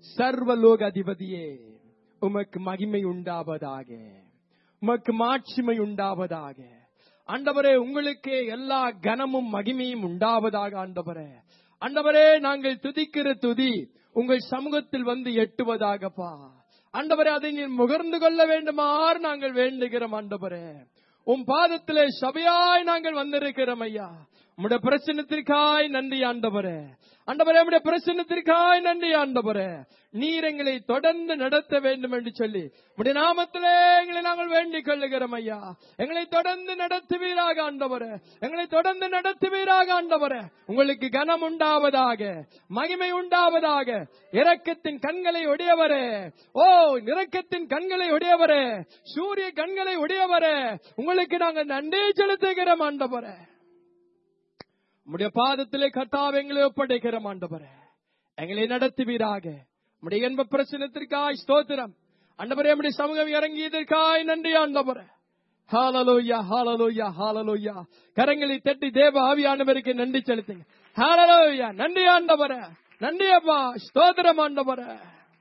சர்வலோக அதிபதியே உமக்கு மகிமை உண்டாவதாக உமக்கு மாட்சிமை உண்டாவதாக ஆண்டவரே உங்களுக்கே எல்லா கனமும் மகிமையும் உண்டாவதாக ஆண்டவரே ஆண்டவரே நாங்கள் துதிக்கிற துதி உங்கள் சமூகத்தில் வந்து எட்டுவதாகப்பா ஆண்டவரே அதை நீர் முகர்ந்து கொள்ள வேண்டுமாறு நாங்கள் வேண்டுகிறோம் ஆண்டவரே உம் பாதத்திலே சபையாய் நாங்கள் வந்திருக்கிறோம் ஐயா உம்முடைய பிரச்சனத்திற்காய் நன்றி ஆண்டவரே ஆண்டவரே உம்முடைய பிரச்சனத்திற்காய் நன்றி ஆண்டவரே நீர் எங்களை தொடர்ந்து நடத்த வேண்டும் என்று சொல்லி உடைய நாமத்திலே எங்களை நாங்கள் வேண்டிக் கொள்ளுகிறோம் ஐயா எங்களை தொடர்ந்து நடத்துவீராக ஆண்டவரே எங்களை தொடர்ந்து நடத்துவீராக ஆண்டவரே உங்களுக்கு கனம் உண்டாவதாக மகிமை உண்டாவதாக இரக்கத்தின் கண்களை உடையவரே ஓ இரக்கத்தின் கண்களை உடையவரே சூரிய கண்களை உடையவரே உங்களுக்கு நாங்கள் நன்றி செலுத்துகிறோம் ஆண்டவரே உம்முடைய பாதத்திலே கர்த்தாவை எங்களை ஒப்படைக்கிறோம் ஆண்டவரே எங்களை நடத்துவீராக உம்முடைய என்ப பிரச்சனத்திற்காய் ஸ்தோத்திரம் ஆண்டவரே நம்முடைய சமூகம் இறங்கியதற்காய் நன்றி ஆண்டவரே ஹாலலோயா ஹாலலோயா ஹாலலோயா கரங்களை தட்டி தேவ ஆவியானவருக்கு நன்றி செலுத்துங்க ஹாலலோயா நன்றி ஆண்டவரே நன்றி அப்பா ஸ்தோத்திரம் ஆண்டவரே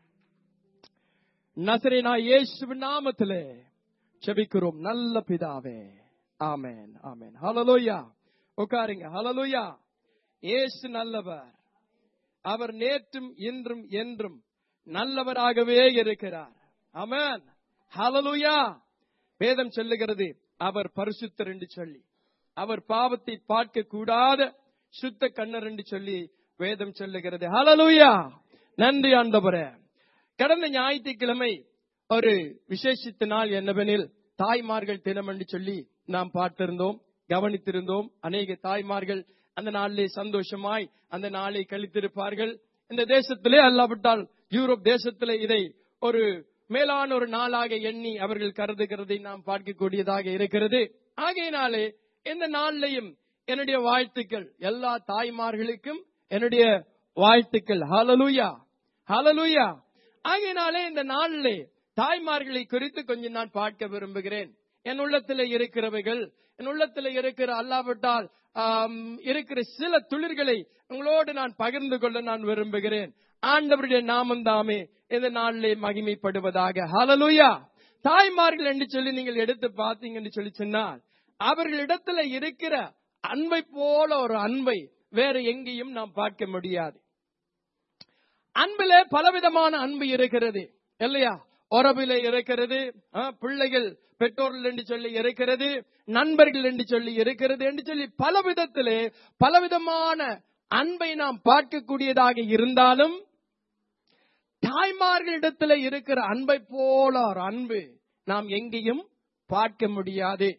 நசரேனா இயேசுவின் நாமத்திலே செபிக்கிறோம் நல்ல பிதாவே ஆமென் ஆமென் ஹalleluya உட்காருங்க ஹalleluya இயேசு நல்லவர் அவர் நேற்றும் இன்றும் என்றும் நல்லவராகவே இருக்கிறார் ஆமென் ஹalleluya வேதம் சொல்லுகிறது அவர் பரிசுத்தர் என்று சொல்லி அவர் பாவத்தை பார்க்க கூடாத சுத்த கண்ணர் என்று சொல்லி வேதம் சொல்லுகிறது ஹalleluya நன்றி ஆண்டவரே கடந்த ஞாயிற்றுக்கிழமை ஒரு விசேஷித்த நாள் என்னவெனில் தாய்மார்கள் தினம் என்று சொல்லி நாம் பார்த்திருந்தோம் கவனித்திருந்தோம் அநேக தாய்மார்கள் அந்த நாளிலே சந்தோஷமாய் அந்த நாளை கழித்திருப்பார்கள் இந்த தேசத்திலே அல்லாவிட்டால் யூரோப் தேசத்திலே இதை ஒரு மேலான ஒரு நாளாக எண்ணி அவர்கள் கருதுகிறதை நாம் பார்க்கக்கூடியதாக இருக்கிறது ஆகையினாலே இந்த நாளிலையும் என்னுடைய வாழ்த்துக்கள் எல்லா தாய்மார்களுக்கும் என்னுடைய வாழ்த்துக்கள் ஹalleluya ஹalleluya ஆகையினாலே இந்த நாளிலே தாய்மார்களை குறித்து கொஞ்சம் நான் பார்க்க விரும்புகிறேன் என் உள்ளத்தில் இருக்கிறவைகள் என் உள்ளத்தில் இருக்கிற அல்லாவிட்டால் ஆம், இருக்கிற சில துளிர்களை உங்களோடு நான் பகிர்ந்து கொள்ள நான் விரும்புகிறேன் ஆண்டவருடைய நாமம் தாமே இந்த நாளிலே மகிமைப்படுவதாக ஹalleluya தாய்மார்கள் என்று சொல்லி நீங்கள் எடுத்து பார்த்தீங்க என்று சொல்லி சொன்னால் அவர்களிடத்துல இருக்கிற அன்பை போல ஒரு அன்பை வேற எங்கேயும் நாம் பார்க்க முடியாது அன்பிலே பலவிதமான அன்பு இருக்கிறது இல்லையா உறவிலே இருக்கிறது ஆ, பிள்ளைகள் பெற்றோர்கள் என்று சொல்லி இருக்கிறது நண்பர்கள் என்று சொல்லி இருக்கிறது என்று சொல்லி பல விதத்திலே பலவிதமான அன்பை நாம் பார்க்கக்கூடியதாக இருந்தாலும் தாய்மார்களிடத்தில் இருக்கிற அன்பை போல ஒரு அன்பு நாம் எங்கேயும் பார்க்க முடியாது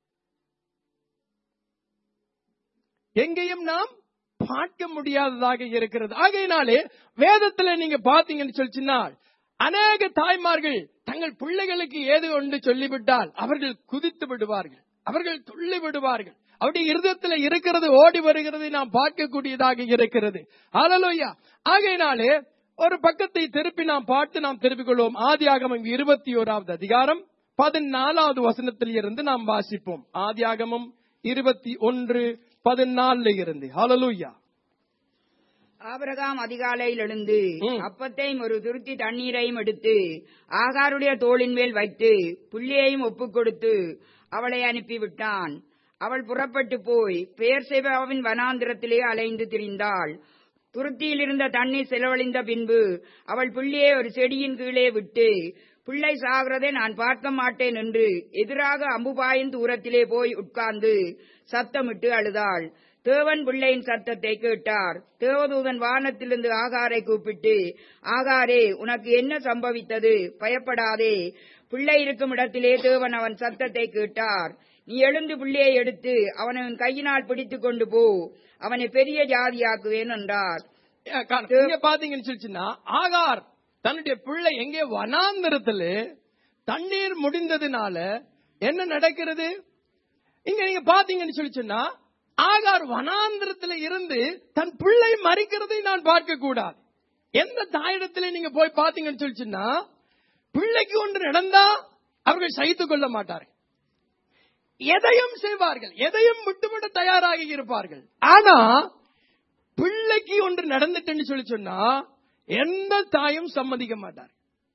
எங்கேயும் நாம் பார்க்க முடியாததாக இருக்கிறது ஆகையினாலே வேதத்துல நீங்க பாத்தீங்கன்னு சொல்லிச்சுனால் அநேக தாய்மார்கள் தங்கள் பிள்ளைகளுக்கு ஏது ஒன்று சொல்லிவிட்டால் அவர்கள் குதித்து விடுவார்கள் அவர்கள் துள்ளி விடுவார்கள் அவருடைய இருதயத்துல இருக்கிறது ஓடி வருகிறதை நாம் பார்க்கக்கூடியதாக இருக்கிறது ஹalleluya ஆகையினாலே ஒரு பக்கத்தை திருப்பி நாம் பார்த்து நாம் திருப்பிக் கொள்வோம் ஆதியாகமம் இருபத்தி ஓராவது அதிகாரம் பதினாலாவது வசனத்தில் இருந்து நாம் வாசிப்போம் ஆதியாகமம் இருபத்தி ஒன்று பதினாலுல இருந்து ஹalleluya ஆபிரகாம் அதிகாலையில் எழுந்து ம். அப்பத்தையும் ஒரு துருத்தி தண்ணீரையும் எடுத்து ஆகாருடைய தோளின் மேல் வைத்து புள்ளியையும் ஒப்புக் கொடுத்து அவளை அனுப்பிவிட்டான் அவள் புறப்பட்டு போய் பெயர்செபாவின் வனாந்திரத்திலே அலைந்து திரிந்தாள் துருத்தியில் இருந்த தண்ணீர் செலவழிந்த பின்பு அவள் புள்ளியை ஒரு செடியின் கீழே விட்டு பிள்ளை சாகிறதை நான் பார்க்க மாட்டேன் என்று எதிராக அம்புபாயின் தூரத்திலே போய் உட்கார்ந்து சத்தமிட்டு அழுதாள் தேவன் பிள்ளையின் சத்தத்தை கேட்டார் தேவதூதன் வானத்திலிருந்து ஆகாரை கூப்பிட்டு ஆகாரே உனக்கு என்ன சம்பவித்தது பயப்படாதே பிள்ளை இருக்கும் இடத்திலே தேவன் அவன் சத்தத்தை கேட்டார் நீ எழுந்து பிள்ளையை எடுத்து அவனை உன் கையினால் பிடித்துக் கொண்டு போ அவனை பெரிய ஜாதியாக்குவேன் என்றார் ஏன் காண- இங்க பாத்தீங்கன்னு சொல்லிச்சுன்னா ஆகார் தன்னுடைய பிள்ளை எங்கே வனாந்திரத்துல தண்ணீர் முடிந்ததுனால என்ன நடக்கிறது இங்க நீங்க பாத்தீங்கன்னு சொல்லிச்சுன்னா ஆகார் வனாந்திரத்துல இருந்து தன் பிள்ளை மறிக்கிறதை நான் பார்க்க கூடாது எந்த தாயிடத்துல நீங்க போய் பாத்தீங்கன்னு சொல்லிச்சுன்னா பிள்ளைக்கு ஒன்று நடந்தா அவர்கள் சகித்துக் கொள்ள மாட்டார்கள் எதையும் செய்வார்கள் எதையும் விட்டுவிட தயாராகி இருப்பார்கள் ஆனா பிள்ளைக்கு ஒன்று நடந்துட்டுன்னு சொல்லி சொன்னா எந்த தாயும் சம்மதிக்க மாட்டார்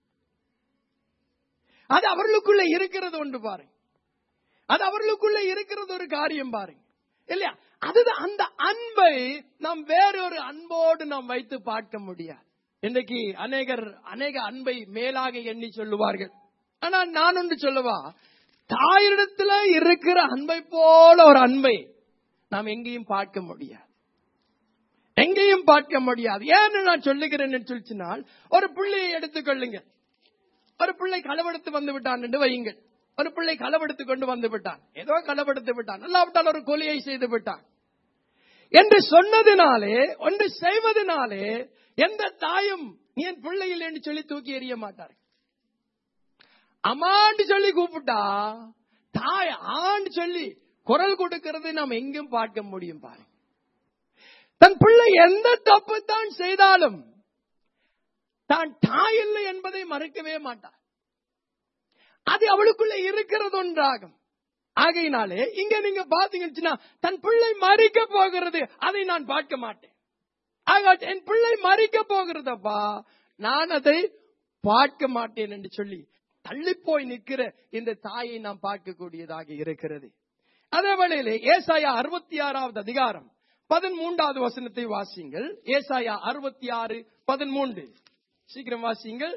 அது அவர்களுக்குள்ள இருக்கிறது ஒன்று பாருங்க அது அவர்களுக்குள்ள இருக்கிறது ஒரு காரியம் பாருங்க இல்லையா அதுதான் அந்த அன்பை நாம் வேறொரு அன்போடு நாம் வைத்து பார்க்க முடியாது இன்றைக்கு அநேகர் அநேக அன்பை மேலாக எண்ணி சொல்லுவார்கள் ஆனா நான் ஒன்று சொல்லவா தாயிடத்துல இருக்கிற அன்பை போல ஒரு அன்பை நாம் எங்கேயும் பார்க்க முடியாது எங்கேயும் பார்க்க முடியாது ஏன்னு நான் சொல்லுகிறேன் சொல்லிச்சினால் ஒரு பிள்ளையை எடுத்துக்கொள்ளுங்க ஒரு பிள்ளை களவெடுத்து வந்து விட்டான் என்று வையுங்கள் ஒரு பிள்ளை களவெடுத்து கொண்டு வந்து விட்டான் ஏதோ களவெடுத்து விட்டான் அல்லாவிட்டால் ஒரு கொலையை செய்து விட்டான் என்று சொன்னதினாலே ஒன்று செய்வதனாலே எந்த தாயும் நீ என் பிள்ளையில் என்று சொல்லி தூக்கி எறிய மாட்டார் அம்மாண்டு சொல்லி கூப்பிட்டா தாய் ஆண்டு சொல்லி குரல் கொடுக்கிறது நாம் எங்கும் பார்க்க முடியும் பாருங்க தன் பிள்ளை எந்த தப்பு தான் செய்தாலும் தான் தாய் இல்லை என்பதை மறுக்கவே மாட்டார் அது அவளுக்குள்ள இருக்கிறது ஒன்றாகும் ஆகையினாலே இங்க நீங்க பாத்தீங்கன்னா தன் பிள்ளை மறிக்க போகிறது அதை நான் பார்க்க மாட்டேன் ஆக என் பிள்ளை மறிக்க போகிறதப்பா நான் அதை பார்க்க மாட்டேன் என்று சொல்லி தள்ளி போய் நிற்கிற இந்த தாயை நாம் பார்க்கக்கூடியதாக இருக்கிறது அதே வேளையிலே ஏசாயா அறுபத்தி ஆறாவது அதிகாரம் பதிமூன்றாவது வசனத்தை வாசியுங்கள் ஏசாயா அறுபத்தி ஆறு பதிமூன்று சீக்கிரம் வாசியுங்கள்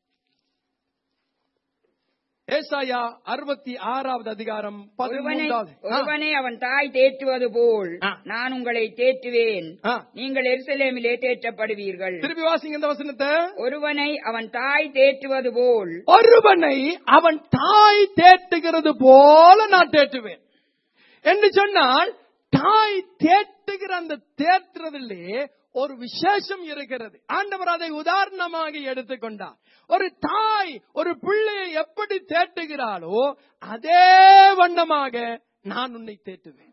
ஏசாயா அறுபத்தி ஆறாவது அதிகாரம் ஒருவனை பதிமூன்றாவது ஆ, ஒருவனை அவன் தாய் தேற்றுவது போல் ஆ. நான் உங்களை தேற்றுவேன் ஆ. நீங்கள் எருசலேமிலே தேற்றப்படுவீர்கள் திருப்பி வாசிங்க இந்த வசனத்தை ஒருவனை அவன் தாய் தேற்றுவது போல் ஒருவனை அவன் தாய் தேற்றுகிறது போல நான் தேற்றுவேன் என்று சொன்னால் தாய் தேற்றுகிற அந்த தேற்றுறதிலே ஒரு விசேஷம் இருக்கிறது ஆண்டவர் அதை உதாரணமாக எடுத்துக்கொண்டார் ஒரு தாய் ஒரு பிள்ளையை எப்படி தேற்றுகிறாளோ அதே வண்ணமாக நான் உன்னை தேற்றுவேன்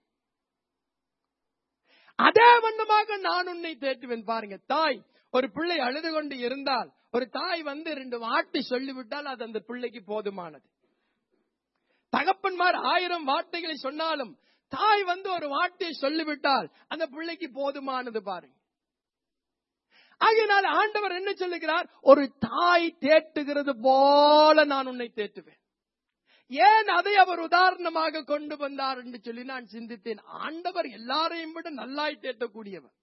அதே வண்ணமாக நான் உன்னை தேற்றுவேன் பாருங்க தாய் ஒரு பிள்ளை அழுது கொண்டு இருந்தால் ஒரு தாய் வந்து ரெண்டு வார்த்தை சொல்லிவிட்டால் அது அந்த பிள்ளைக்கு போதுமானது தகப்பன்மார் ஆயிரம் வார்த்தைகளை சொன்னாலும் தாய் வந்து ஒரு வார்த்தையை சொல்லிவிட்டால் அந்த பிள்ளைக்கு போதுமானது பாருங்க ஆகையினால் ஆண்டவர் என்ன சொல்லுகிறார் ஒரு தாய் தேட்டுகிறது போல நான் உன்னை தேற்றுவேன் ஏன் அதை அவர் உதாரணமாக கொண்டு வந்தார் என்று சொல்லி நான் சிந்தித்தேன் ஆண்டவர் எல்லாரையும் விட நல்லாய் தேட்டக்கூடியவர்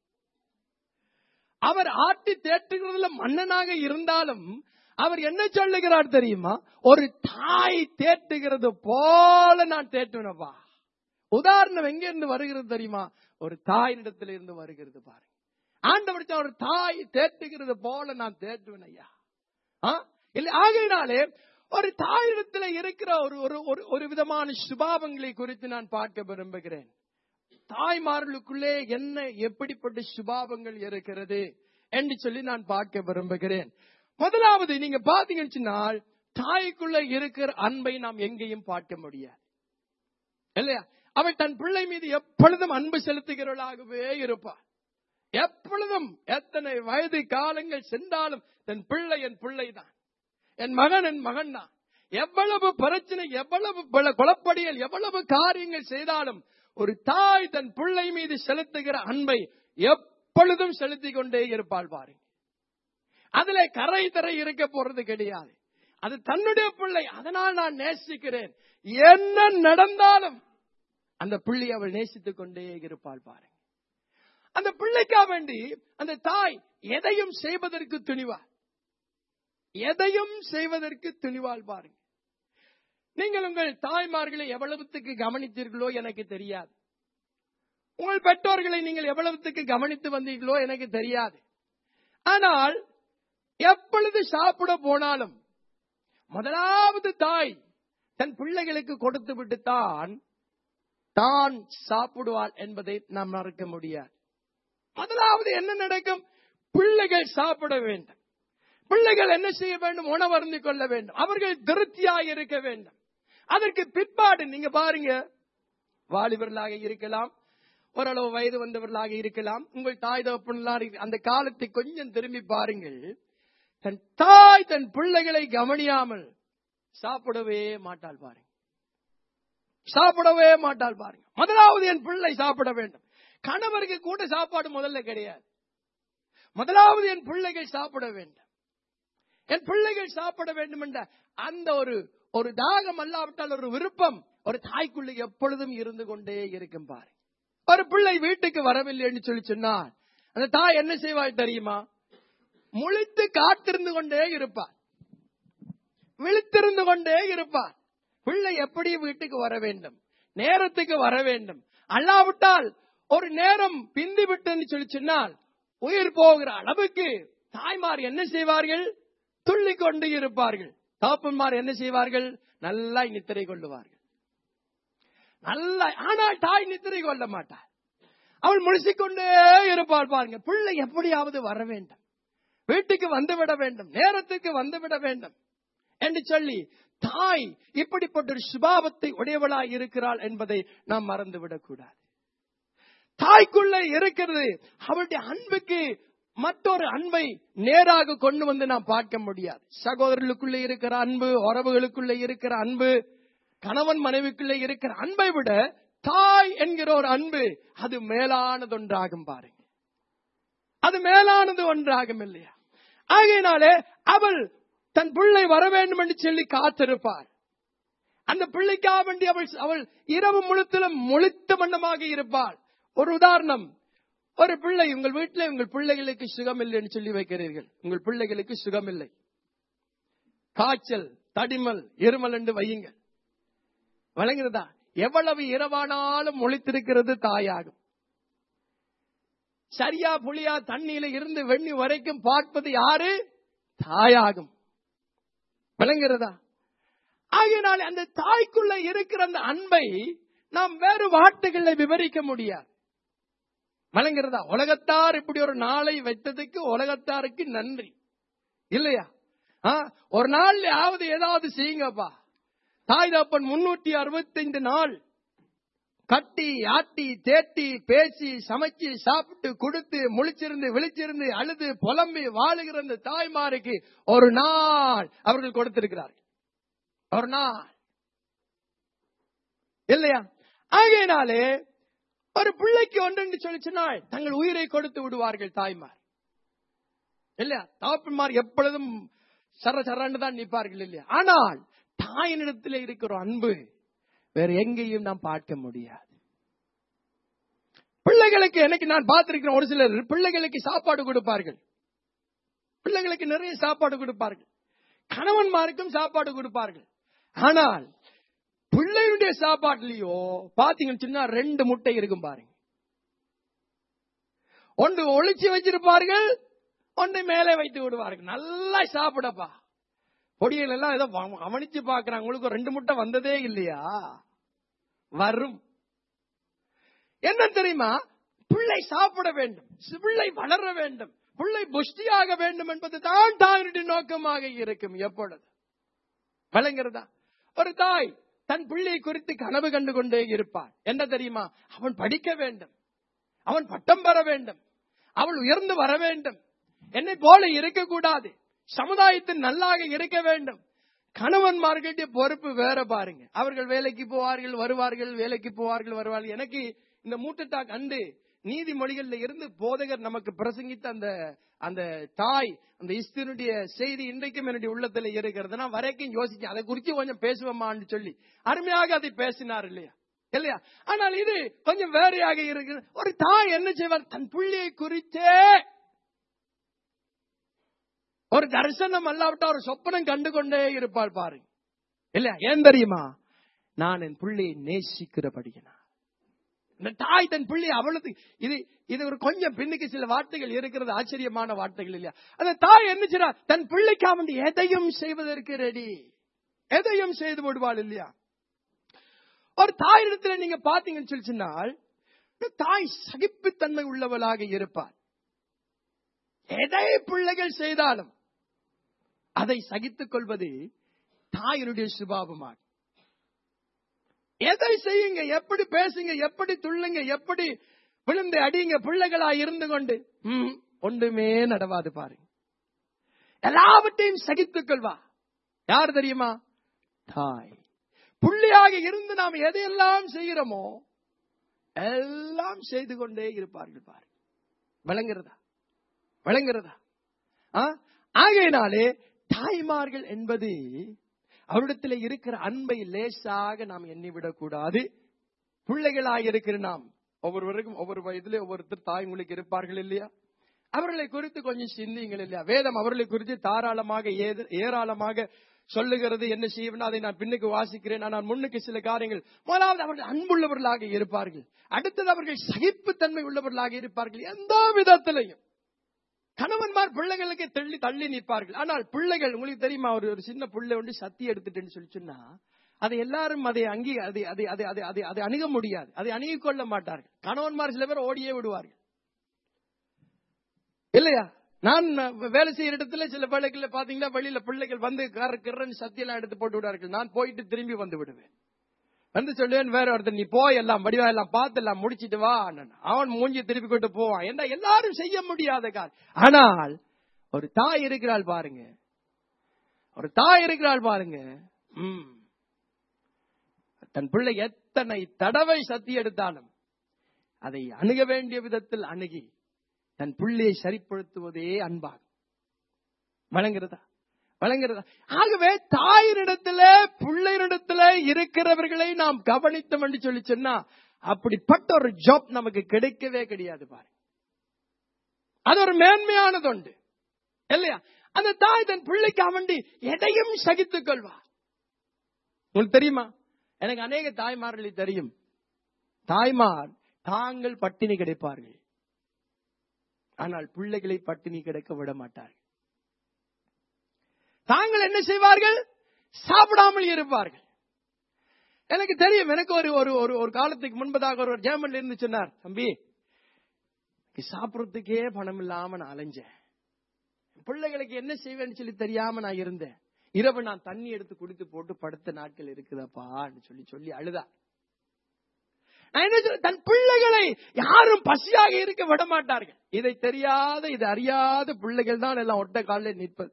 அவர் ஆட்டி தேற்றுகிறதுல மன்னனாக இருந்தாலும் அவர் என்ன சொல்லுகிறார் தெரியுமா ஒரு தாய் தேட்டுகிறது போல நான் தேட்டுனப்பா உதாரணம் எங்க இருந்து வருகிறது தெரியுமா ஒரு தாயினிடத்தில் இருந்து வருகிறது பாருங்க ஆண்டவர் சொன்னார், ஒரு தாய் தேட்டுகிறது போல நான் தேட்டுவேன் ஐயா ஆ? இல்லை ஆகையினாலே ஒரு தாயிடத்தில் இருக்கிற ஒரு ஒரு ஒரு- ஒரு விதமான சுபாவங்களை குறித்து நான் பார்க்க விரும்புகிறேன் தாய்மார்களுக்குள்ளே என்ன எப்படிப்பட்ட சுபாவங்கள் இருக்கிறது என்று சொல்லி நான் பார்க்க விரும்புகிறேன் முதலாவது நீங்க பாத்தீங்கன்னு சொன்னால் தாய்க்குள்ள இருக்கிற அன்பை நாம் எங்கேயும் பார்க்க முடியாது இல்லையா அவள் தன் பிள்ளை மீது எப்பொழுதும் அன்பு செலுத்துகிறவளாகவே இருப்பாள் எப்பொழுதும் எத்தனை வயது காலங்கள் சென்றாலும் தன் பிள்ளை என் பிள்ளைதான் என் மகன் என் மகன் தான் எவ்வளவு பிரச்சனை எவ்வளவு பல குழப்படிகள் எவ்வளவு காரியங்கள் செய்தாலும் ஒரு தாய் தன் பிள்ளை மீது செலுத்துகிற அன்பை எப்பொழுதும் செலுத்திக் கொண்டே இருப்பாள் பாருங்க அதுல கரை தரை இருக்க போறது கிடையாது அது தன்னுடைய பிள்ளை அதனால் நான் நேசிக்கிறேன் என்ன நடந்தாலும் அந்த பிள்ளை அவள் நேசித்துக் கொண்டே இருப்பாள் பாருங்க அந்த பிள்ளைக்கா வேண்டி அந்த தாய் எதையும் செய்வதற்கு துணிவாள் எதையும் செய்வதற்கு துணிவாள் பாருங்க நீங்கள் உங்கள் தாய்மார்களை எவ்வளவுத்துக்கு கவனித்தீர்களோ எனக்கு தெரியாது உங்கள் பெற்றோர்களை நீங்கள் எவ்வளவுத்துக்கு கவனித்து வந்தீர்களோ எனக்கு தெரியாது ஆனால் எப்பொழுது சாப்பிட போனாலும் முதலாவது தாய் தன் பிள்ளைகளுக்கு கொடுத்து விட்டுத்தான் தான் சாப்பிடுவாள் என்பதை நாம் மறக்க முடியாது முதலாவது என்ன நடக்கும் பிள்ளைகள் சாப்பிட வேண்டும் பிள்ளைகள் என்ன செய்ய வேண்டும் உணவருந்து கொள்ள வேண்டும் அவர்கள் திருப்தியாக இருக்க வேண்டும் அதற்கு பிற்பாடு நீங்க பாருங்க வாலிபர்களாக இருக்கலாம் ஓரளவு வயது வந்தவர்களாக இருக்கலாம் உங்கள் தாய் தகப்பனெல்லாம் அந்த காலத்தை கொஞ்சம் திரும்பி பாருங்கள் தன் தாய் தன் பிள்ளைகளை கவனியாமல் சாப்பிடவே மாட்டாள் பாருங்க சாப்பிடவே மாட்டாள் பாருங்க முதலாவது என் பிள்ளை சாப்பிட வேண்டும் கணவருக்கு கூட சாப்பாடு முதல்ல கிடையாது முதலாவது என் பிள்ளைகள் சாப்பிட வேண்டும் என் பிள்ளைகள் சாப்பிட வேண்டும் என்ற அந்த ஒரு ஒரு தாகம் அல்லாவிட்டால் ஒரு விருப்பம் ஒரு தாய்க்குள்ள எப்பொழுதும் இருந்து கொண்டே இருக்கும் பாரு ஒரு பிள்ளை வீட்டுக்கு வரவில்லை என்று சொல்லி சொன்னால் அந்த தாய் என்ன செய்வாள் தெரியுமா முழித்து காத்திருந்து கொண்டே இருப்பார் விழித்திருந்து கொண்டே இருப்பார் பிள்ளை எப்படி வீட்டுக்கு வர வேண்டும் நேரத்துக்கு வர வேண்டும் அல்லாவிட்டால் ஒரு நேரம் பிந்தி விட்டுன்னு சொல்லி சொன்னால் உயிர் போகிற அளவுக்கு தாய்மார் என்ன செய்வார்கள் துள்ளி கொண்டு இருப்பார்கள் தாப்பன்மார் என்ன செய்வார்கள் நல்லா நித்திரை கொள்ளுவார்கள் நல்லா ஆனால் தாய் நித்திரை கொள்ள மாட்டார் அவள் முழிச்சிக்கொண்டே இருப்பாள் பாருங்க பிள்ளை எப்படியாவது வர வேண்டும் வீட்டுக்கு வந்துவிட வேண்டும் நேரத்துக்கு வந்துவிட வேண்டும் என்று சொல்லி தாய் இப்படிப்பட்ட ஒரு சுபாவத்தை உடையவளாய் இருக்கிறாள் என்பதை நாம் மறந்துவிடக் கூடாது தாய்க்குள்ள இருக்கிறது அவளுடைய அன்புக்கு மற்றொரு அன்பை நேராக கொண்டு வந்து நாம் பார்க்க முடியாது சகோதரர்களுக்குள்ள இருக்கிற அன்பு உறவுகளுக்குள்ள இருக்கிற அன்பு கணவன் மனைவிக்குள்ள இருக்கிற அன்பை விட தாய் என்கிற ஒரு அன்பு அது மேலானது ஒன்றாகும் பாருங்க அது மேலானது ஒன்றாகும் இல்லையா ஆகையினாலே அவள் தன் பிள்ளை வர வேண்டும் என்று சொல்லி காத்திருப்பார் அந்த பிள்ளைக்காக வேண்டி அவள் அவள் இரவு முழுத்திலும் முழித்த வண்ணமாக இருப்பாள் ஒரு உதாரணம் ஒரு பிள்ளை உங்கள் வீட்டில் உங்கள் பிள்ளைகளுக்கு சுகம் இல்லை என்று சொல்லி வைக்கிறீர்கள் உங்கள் பிள்ளைகளுக்கு சுகம் இல்லை காய்ச்சல் தடிமல் இருமல் என்று வையுங்கள் வழங்குறதா எவ்வளவு இரவானாலும் முழித்திருக்கிறது தாயாகும் சரியா புளியா தண்ணியில இருந்து வெண்ணி வரைக்கும் பார்ப்பது யாரு தாயாகும் விளங்குறதா ஆகையினால அந்த தாய்க்குள்ள இருக்கிற அந்த அன்பை நாம் வேறு வார்த்தைகளை விவரிக்க முடியாது வழங்குறதா உலகத்தார் இப்படி ஒரு நாளை வைத்ததுக்கு உலகத்தாருக்கு நன்றி இல்லையா ஆ, ஒரு நாள்ல ஆவது ஏதாவது செய்யுங்கப்பா தாய் தப்பன் முன்னூத்தி அறுபத்தைந்து நாள் கட்டி ஆட்டி தேட்டி பேசி சமைச்சு சாப்பிட்டு கொடுத்து முழிச்சிருந்து விழிச்சிருந்து அழுது புலம்பி வாழுகிற அந்த தாய்மாருக்கு ஒரு நாள் அவர்கள் கொடுத்திருக்கிறார்கள் ஒரு நாள் இல்லையா ஆகையினாலே ஒரு பிள்ளைக்கு ஒன்று சொல்லி சொன்னால் தங்கள் உயிரை கொடுத்து விடுவார்கள் தாய்மார் இல்லையா தகப்பன்மார் எப்பொழுதும் சர சரன்னு தான் நிற்பார்கள் இல்லையா ஆனால் தாயினிடத்தில் இருக்கிற அன்பு வேற எங்கேயும் நாம் பார்க்க முடியாது பிள்ளைகளுக்கு எனக்கு நான் பார்த்திருக்கிறேன் ஒரு சிலர் பிள்ளைகளுக்கு சாப்பாடு கொடுப்பார்கள் பிள்ளைகளுக்கு நிறைய சாப்பாடு கொடுப்பார்கள் கணவன்மாருக்கும் சாப்பாடு கொடுப்பார்கள் ஆனால் பிள்ளையுடைய சாப்பாட்டுலயோ பாத்தீங்கன்னு சொன்னா ரெண்டு முட்டை இருக்கும் பாருங்க ஒன்று ஒளிச்சு வச்சிருப்பார்கள் ஒன்று மேலே வைத்து விடுவார்கள் நல்லா சாப்பிடப்பா பொடியல் எல்லாம் ஏதோ வ- கவனிச்சு பாக்குறாங்க உங்களுக்கு ரெண்டு முட்டை வந்ததே இல்லையா வரும் என்ன தெரியுமா பிள்ளை சாப்பிட வேண்டும் பிள்ளை வளர வேண்டும் பிள்ளை புஷ்டியாக வேண்டும் என்பது தான் தாயினுடைய நோக்கமாக இருக்கும் எப்பொழுது விளங்குறதா ஒரு தாய் தன் பிள்ளை குறித்து கனவு கண்டு கொண்டே இருப்பாள் என்ன தெரியுமா அவன் படிக்க வேண்டும் அவன் பட்டம் பெற வேண்டும் அவள் உயர்ந்து வர வேண்டும் என்னை போல இருக்கக்கூடாது சமுதாயத்தில் நல்லாக இருக்க வேண்டும் கணவன்மார்களுடைய பொறுப்பு வேற பாருங்க அவர்கள் வேலைக்கு போவார்கள் வருவார்கள் வேலைக்கு போவார்கள் வருவார்கள் எனக்கு இந்த மூட்டத்தா கண்டு நீதிமொழிகள்ல இருந்து போதகர் நமக்கு பிரசங்கித்த அந்த அந்த தாய் அந்த இஸ்தினுடைய செய்தி இன்றைக்கும் என்னுடைய உள்ளத்துல இருக்கிறது நான் வரைக்கும் யோசிச்சேன் அதை குறித்து கொஞ்சம் பேசுவோமான்னு சொல்லி அருமையாக அதை பேசினார் இல்லையா இல்லையா ஆனால் இது கொஞ்சம் வேறையாக இருக்கு ஒரு தாய் என்ன செய்வார் தன் பிள்ளையை குறித்தே ஒரு தரிசனம் அல்லாவிட்டா ஒரு சொப்பனம் கண்டு கொண்டே இருப்பாள் பாருங்க இல்லையா ஏன் தெரியுமா நான் என் பிள்ளையை நேசிக்கிறபடியினா இந்த தாய் தன் பிள்ளை அவளுக்கு இது இது ஒரு கொஞ்சம் பின்னுக்கு சில வார்த்தைகள் இருக்கிறது ஆச்சரியமான வார்த்தைகள் இல்லையா அந்த தாய் என்ன செய்றா தன் பிள்ளைக்காக வேண்டி எதையும் செய்வதற்கு ரெடி எதையும் செய்து விடுவாள் இல்லையா ஒரு தாயிடத்துல நீங்க பாத்தீங்கன்னு சொல்லி சொன்னால் இந்த தாய் சகிப்புத்தன்மை உள்ளவளாக இருப்பார் எதை பிள்ளைகள் செய்தாலும் அதை சகித்துக் கொள்வது தாயினுடைய சுபாவமாகும் எதை செய்யுங்க எப்படி பேசுங்க எப்படி துள்ளுங்க எப்படி விழுந்து அடிங்க பிள்ளைகளா இருந்து கொண்டு ம், ஒன்றுமே நடவாது பாருங்க எல்லாவற்றையும் சகித்துக் கொள்வா யார் தெரியுமா தாய் புள்ளியாக இருந்து நாம் எதையெல்லாம் செய்கிறோமோ எல்லாம் செய்து கொண்டே இருப்பார்கள் பாரு விளங்குறதா விளங்குறதா ஆ? ஆகையினாலே தாய்மார்கள் என்பது அவரிடத்தில் இருக்கிற அன்பை லேசாக நாம் எண்ணிவிடக் கூடாது பிள்ளைகளாக இருக்கிற நாம் ஒவ்வொருவருக்கும் ஒவ்வொரு வயதிலே ஒவ்வொருத்தர் தாய்மொழிக்கு இருப்பார்கள் இல்லையா அவர்களை குறித்து கொஞ்சம் சிந்திங்கள் இல்லையா வேதம் அவர்களை குறித்து தாராளமாக ஏத- ஏராளமாக சொல்லுகிறது என்ன செய்யணும் அதை நான் பின்னுக்கு வாசிக்கிறேன் ஆனால் முன்னுக்கு சில காரியங்கள் முதலாவது அவர்கள் அன்புள்ளவர்களாக இருப்பார்கள் அடுத்தது அவர்கள் சகிப்புத்தன்மை உள்ளவர்களாக இருப்பார்கள் எந்த விதத்திலையும் கணவன்மார் பிள்ளைகளுக்கு தள்ளி தள்ளி நிற்பார்கள் ஆனால் பிள்ளைகள் உங்களுக்கு தெரியுமா ஒரு ஒரு சின்ன பிள்ளை வந்து சத்தி எடுத்துட்டேன்னு சொல்லி சொன்னா அதை எல்லாரும் அதை அங்கீ அதை அதை அதை அதை அதை அதை அணுக முடியாது அதை அணுகிக் கொள்ள மாட்டார்கள் கணவன்மார் சில பேர் ஓடியே விடுவார்கள் இல்லையா நான் வேலை செய்யற இடத்துல சில வேலைகள்ல பாத்தீங்கன்னா வெளியில பிள்ளைகள் வந்து கர கிரன்னு சத்தியெல்லாம் எடுத்து போட்டு விடுவார்கள் நான் போயிட்டு திரும்பி வந்து விடுவேன் வந்து சொல்லுவேன் வேற ஒருத்தர் நீ போய் எல்லாம் வடிவா எல்லாம் பார்த்து எல்லாம் முடிச்சிட்டு வா அண்ணன். அவன் மூஞ்சி திருப்பி கொண்டு போவான் என்ன எல்லாரும் செய்ய முடியாத கால் ஆனால் ஒரு தாய் இருக்கிறாள் பாருங்க ஒரு தாய் இருக்கிறாள் பாருங்க ம். தன் பிள்ளை எத்தனை தடவை சத்தி எடுத்தாலும் அதை அணுக வேண்டிய விதத்தில் அணுகி தன் பிள்ளையை சரிப்படுத்துவதே அன்பாகும் வழங்குறதா வழங்குறதா ஆகவே தாயினிடத்துல பிள்ளையினிடத்துல இருக்கிறவர்களை நாம் கவனித்தோம் என்று சொல்லி சொன்னா அப்படிப்பட்ட ஒரு ஜாப் நமக்கு கிடைக்கவே கிடையாது பாரு அது ஒரு மேன்மையானது உண்டு இல்லையா அந்த தாய் தன் பிள்ளைக்கு வேண்டி எதையும் சகித்துக் கொள்வார் உங்களுக்கு தெரியுமா எனக்கு அநேக தாய்மார்களை தெரியும் தாய்மார் தாங்கள் பட்டினி கிடைப்பார்கள் ஆனால் பிள்ளைகளை பட்டினி கிடக்க விட மாட்டார்கள் தாங்கள் என்ன செய்வார்கள் சாப்பிடாமல் இருப்பார்கள் எனக்கு தெரியும் எனக்கு ஒரு ஒரு ஒரு ஒரு காலத்துக்கு முன்பதாக ஒரு ஜெர்மன்ல இருந்து சொன்னார் தம்பி எனக்கு சாப்பிடறதுக்கே பணம் இல்லாம நான் அலைஞ்சேன் பிள்ளைகளுக்கு என்ன செய்வேன்னு சொல்லி தெரியாம நான் இருந்தேன் இரவு நான் தண்ணி எடுத்து குடித்து போட்டு படுத்த நாட்கள் இருக்குதாப்பான்னு சொல்லி சொல்லி அழுதா நான் என்ன சொல்ல தன் பிள்ளைகளை யாரும் பசியாக இருக்க விட மாட்டார்கள் இதை தெரியாத இது அறியாத பிள்ளைகள் தான் எல்லாம் ஒட்ட காலில் நிற்பது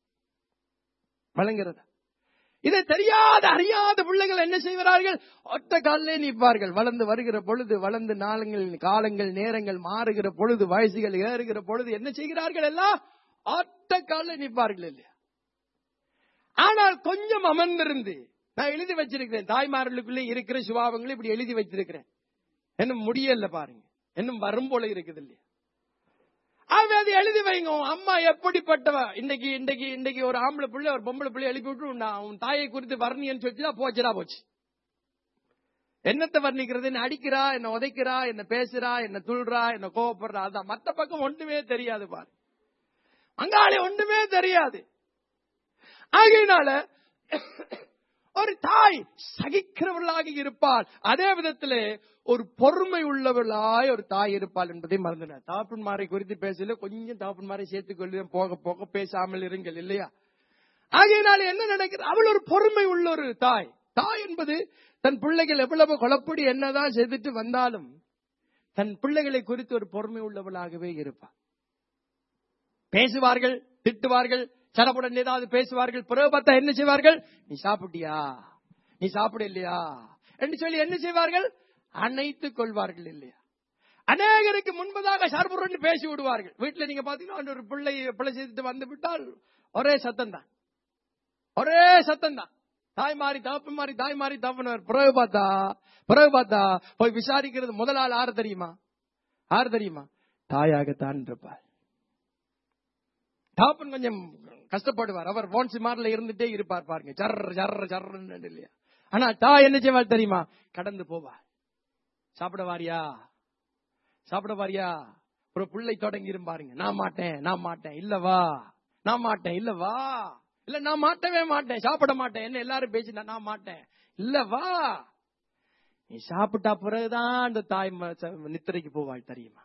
வழங்குறதா இதை தெரியாத அறியாத பிள்ளைகள் என்ன செய்வார்கள் ஒட்ட காலிலே நிற்பார்கள் வளர்ந்து வருகிற பொழுது வளர்ந்து நாளங்கள் காலங்கள் நேரங்கள் மாறுகிற பொழுது வயசுகள் ஏறுகிற பொழுது என்ன செய்கிறார்கள் எல்லாம் ஒட்ட காலில் நிற்பார்கள் இல்லையா ஆனால் கொஞ்சம் அமர்ந்திருந்து நான் எழுதி வச்சிருக்கிறேன் தாய்மார்களுக்குள்ளே இருக்கிற சுபாவங்களை இப்படி எழுதி வச்சிருக்கிறேன் இன்னும் முடியல பாருங்க இன்னும் வரும் போல இருக்குது இல்லையா ஆகவே அதை எழுதி வைங்க உன் அம்மா எப்படிப்பட்டவ இன்னைக்கு இன்னைக்கு இன்னைக்கு ஒரு ஆம்பளை பிள்ளை ஒரு பொம்பளை பிள்ளை எழுப்பி விட்டு உன் உன் தாயை குறித்து வர்ணியன்னு சொல்லிச்சுனா போச்சுடா போச்சு என்னத்தை வர்ணிக்கிறது என்ன அடிக்கிறா என்ன உதைக்கிறா என்ன பேசுறா என்ன துள்றா என்ன கோவப்படுறா அதான் மத்த பக்கம் ஒண்ணுமே தெரியாது பாரு அங்காளே ஒண்ணுமே தெரியாது ஆகையினால ஒரு தாய் சகிக்கிறவர்களாக இருப்பாள் அதே விதத்திலே ஒரு பொறுமை உள்ளவர்களாய் ஒரு தாய் இருப்பாள் என்பதை மறந்துனார் தாப்பன்மாரை குறித்து பேசல கொஞ்சம் தாப்பன்மாரை சேர்த்துக் கொள்ளும் போக போக பேசாமல் இருங்கள் இல்லையா ஆகையினால என்ன நடக்குது அவள் ஒரு பொறுமை உள்ள ஒரு தாய் தாய் என்பது தன் பிள்ளைகள் எவ்வளவு குழப்படி என்னதான் செய்துட்டு வந்தாலும் தன் பிள்ளைகளை குறித்து ஒரு பொறுமை உள்ளவளாகவே இருப்பாள் பேசுவார்கள் திட்டுவார்கள் சடப்புடன் ஏதாவது பேசுவார்கள் பிறகு பார்த்தா என்ன செய்வார்கள் நீ சாப்பிட்டியா நீ சாப்பிட இல்லையா என்று சொல்லி என்ன செய்வார்கள் அணைத்துக் கொள்வார்கள் இல்லையா அநேகருக்கு முன்பதாக சர்புரன் பேசி விடுவார்கள் வீட்டுல நீங்க பாத்தீங்கன்னா ஒரு பிள்ளை பிள்ளை செய்துட்டு வந்து விட்டால் ஒரே சத்தம் தான் ஒரே சத்தம் தான் தாய் மாறி தகப்பு மாறி தாய் மாறி தகப்பனர் பிறகு பார்த்தா பிறகு பார்த்தா போய் விசாரிக்கிறது முதல் ஆள் ஆறு தெரியுமா ஆறு தெரியுமா தாயாகத்தான் இருப்பார் தாப்பன் கொஞ்சம் கஷ்டப்படுவார் அவர் போன்சி மாரில இருந்துட்டே இருப்பார் பாருங்க சர்ற சர்ற சர்றன்னு இல்லையா ஆனா தாய் என்ன செய்வார் தெரியுமா கடந்து போவார் சாப்பிட வாரியா சாப்பிட வாரியா ஒரு பிள்ளை தொடங்கி பாருங்க நான் மாட்டேன் நான் மாட்டேன் இல்ல வா நான் மாட்டேன் இல்ல வா இல்ல நான் மாட்டவே மாட்டேன் சாப்பிட மாட்டேன் என்ன எல்லாரும் பேசினா நான் மாட்டேன் இல்ல வா நீ சாப்பிட்டா பிறகுதான் அந்த தாய் ம- ச- நித்திரைக்கு போவாள் தெரியுமா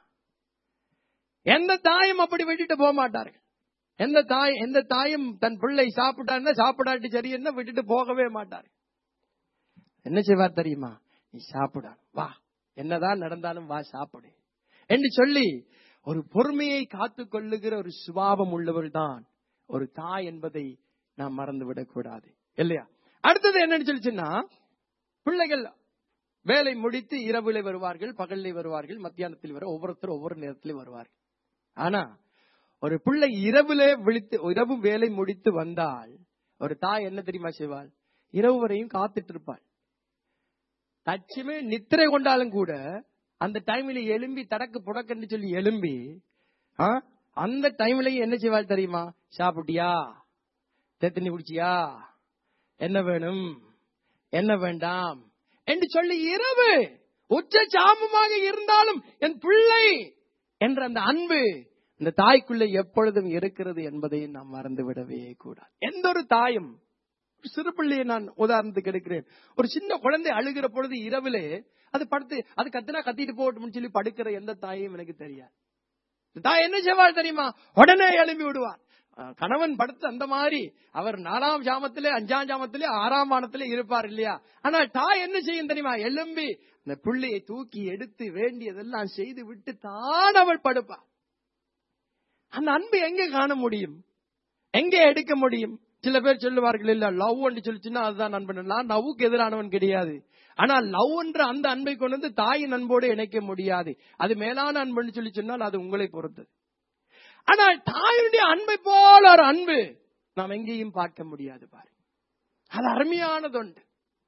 எந்த தாயும் அப்படி விட்டுட்டு போக மாட்டார்கள் எந்த தாய் எந்த தாயும் தன் பிள்ளை சாப்பிட்டான்னா சாப்பிடாட்டி சரி என்ன விட்டுட்டு போகவே மாட்டார் என்ன செய்வார் தெரியுமா நீ சாப்பிடணும் வா என்னதான் நடந்தாலும் வா சாப்பிடு என்று சொல்லி ஒரு பொறுமையை காத்துக் கொள்ளுகிற ஒரு சுபாவம் உள்ளவள் தான் ஒரு தாய் என்பதை நாம் மறந்து விடக்கூடாது இல்லையா அடுத்தது என்னன்னு சொல்லிச்சுன்னா பிள்ளைகள் வேலை முடித்து இரவுல வருவார்கள் பகல்ல வருவார்கள் மத்தியானத்தில் வர ஒவ்வொருத்தரும் ஒவ்வொரு நேரத்திலும் வருவார்கள் ஆனா ஒரு பிள்ளை இரவுலே விழித்து இரவு வேலை முடித்து வந்தால் ஒரு தாய் என்ன தெரியுமா செய்வாள் இரவு வரையும் காத்துட்டு இருப்பாள் தட்சமே நித்திரை கொண்டாலும் கூட அந்த டைம்ல எலும்பி தடக்கு புடக்குன்னு சொல்லி எலும்பி ஆ, அந்த டைம்லயும் என்ன செய்வாள் தெரியுமா சாப்பிட்டியா தேத்தண்ணி குடிச்சியா என்ன வேணும் என்ன வேண்டாம் என்று சொல்லி இரவு உச்ச சாமமாக இருந்தாலும் என் பிள்ளை என்ற அந்த அன்பு இந்த தாய்க்குள்ள எப்பொழுதும் இருக்கிறது என்பதை நாம் மறந்து விடவே கூடாது எந்த ஒரு தாயும் ஒரு சிறு பிள்ளையை நான் உதாரணத்துக்கு எடுக்கிறேன் ஒரு சின்ன குழந்தை அழுகிற பொழுது இரவிலே அது படுத்து அது கத்துனா கத்திட்டு போகட்டும்னு சொல்லி படுக்கிற எந்த தாயும் எனக்கு தெரியாது இந்த தாய் என்ன செய்வாள் தெரியுமா உடனே எழுப்பி விடுவார் அஹ் கணவன் படுத்து அந்த மாதிரி அவர் நாலாம் ஜாமத்திலே அஞ்சாம் ஜாமத்திலே ஆறாம் வானத்திலே இருப்பார் இல்லையா ஆனால் தாய் என்ன செய்யும் தெரியுமா எழும்பி அந்த பிள்ளையை தூக்கி எடுத்து வேண்டியதெல்லாம் செய்து விட்டு தான் அவள் படுப்பார் அந்த அன்பு எங்க காண முடியும் எங்க எடுக்க முடியும் சில பேர் சொல்லுவார்கள் இல்ல லவ் என்று சொல்லிச்சுன்னா அதுதான் நண்பன் நான் லவ்வுக்கு எதிரானவன் கிடையாது ஆனால் லவ் என்ற அந்த அன்பை கொண்டு வந்து தாயின் அன்போடு இணைக்க முடியாது அது மேலான அன்புன்னு சொல்லி சொன்னால் அது உங்களை பொறுத்தது ஆனால் தாயுடைய அன்பை போல ஒரு அன்பு நாம் எங்கேயும் பார்க்க முடியாது பாரு அது அருமையானதுண்டு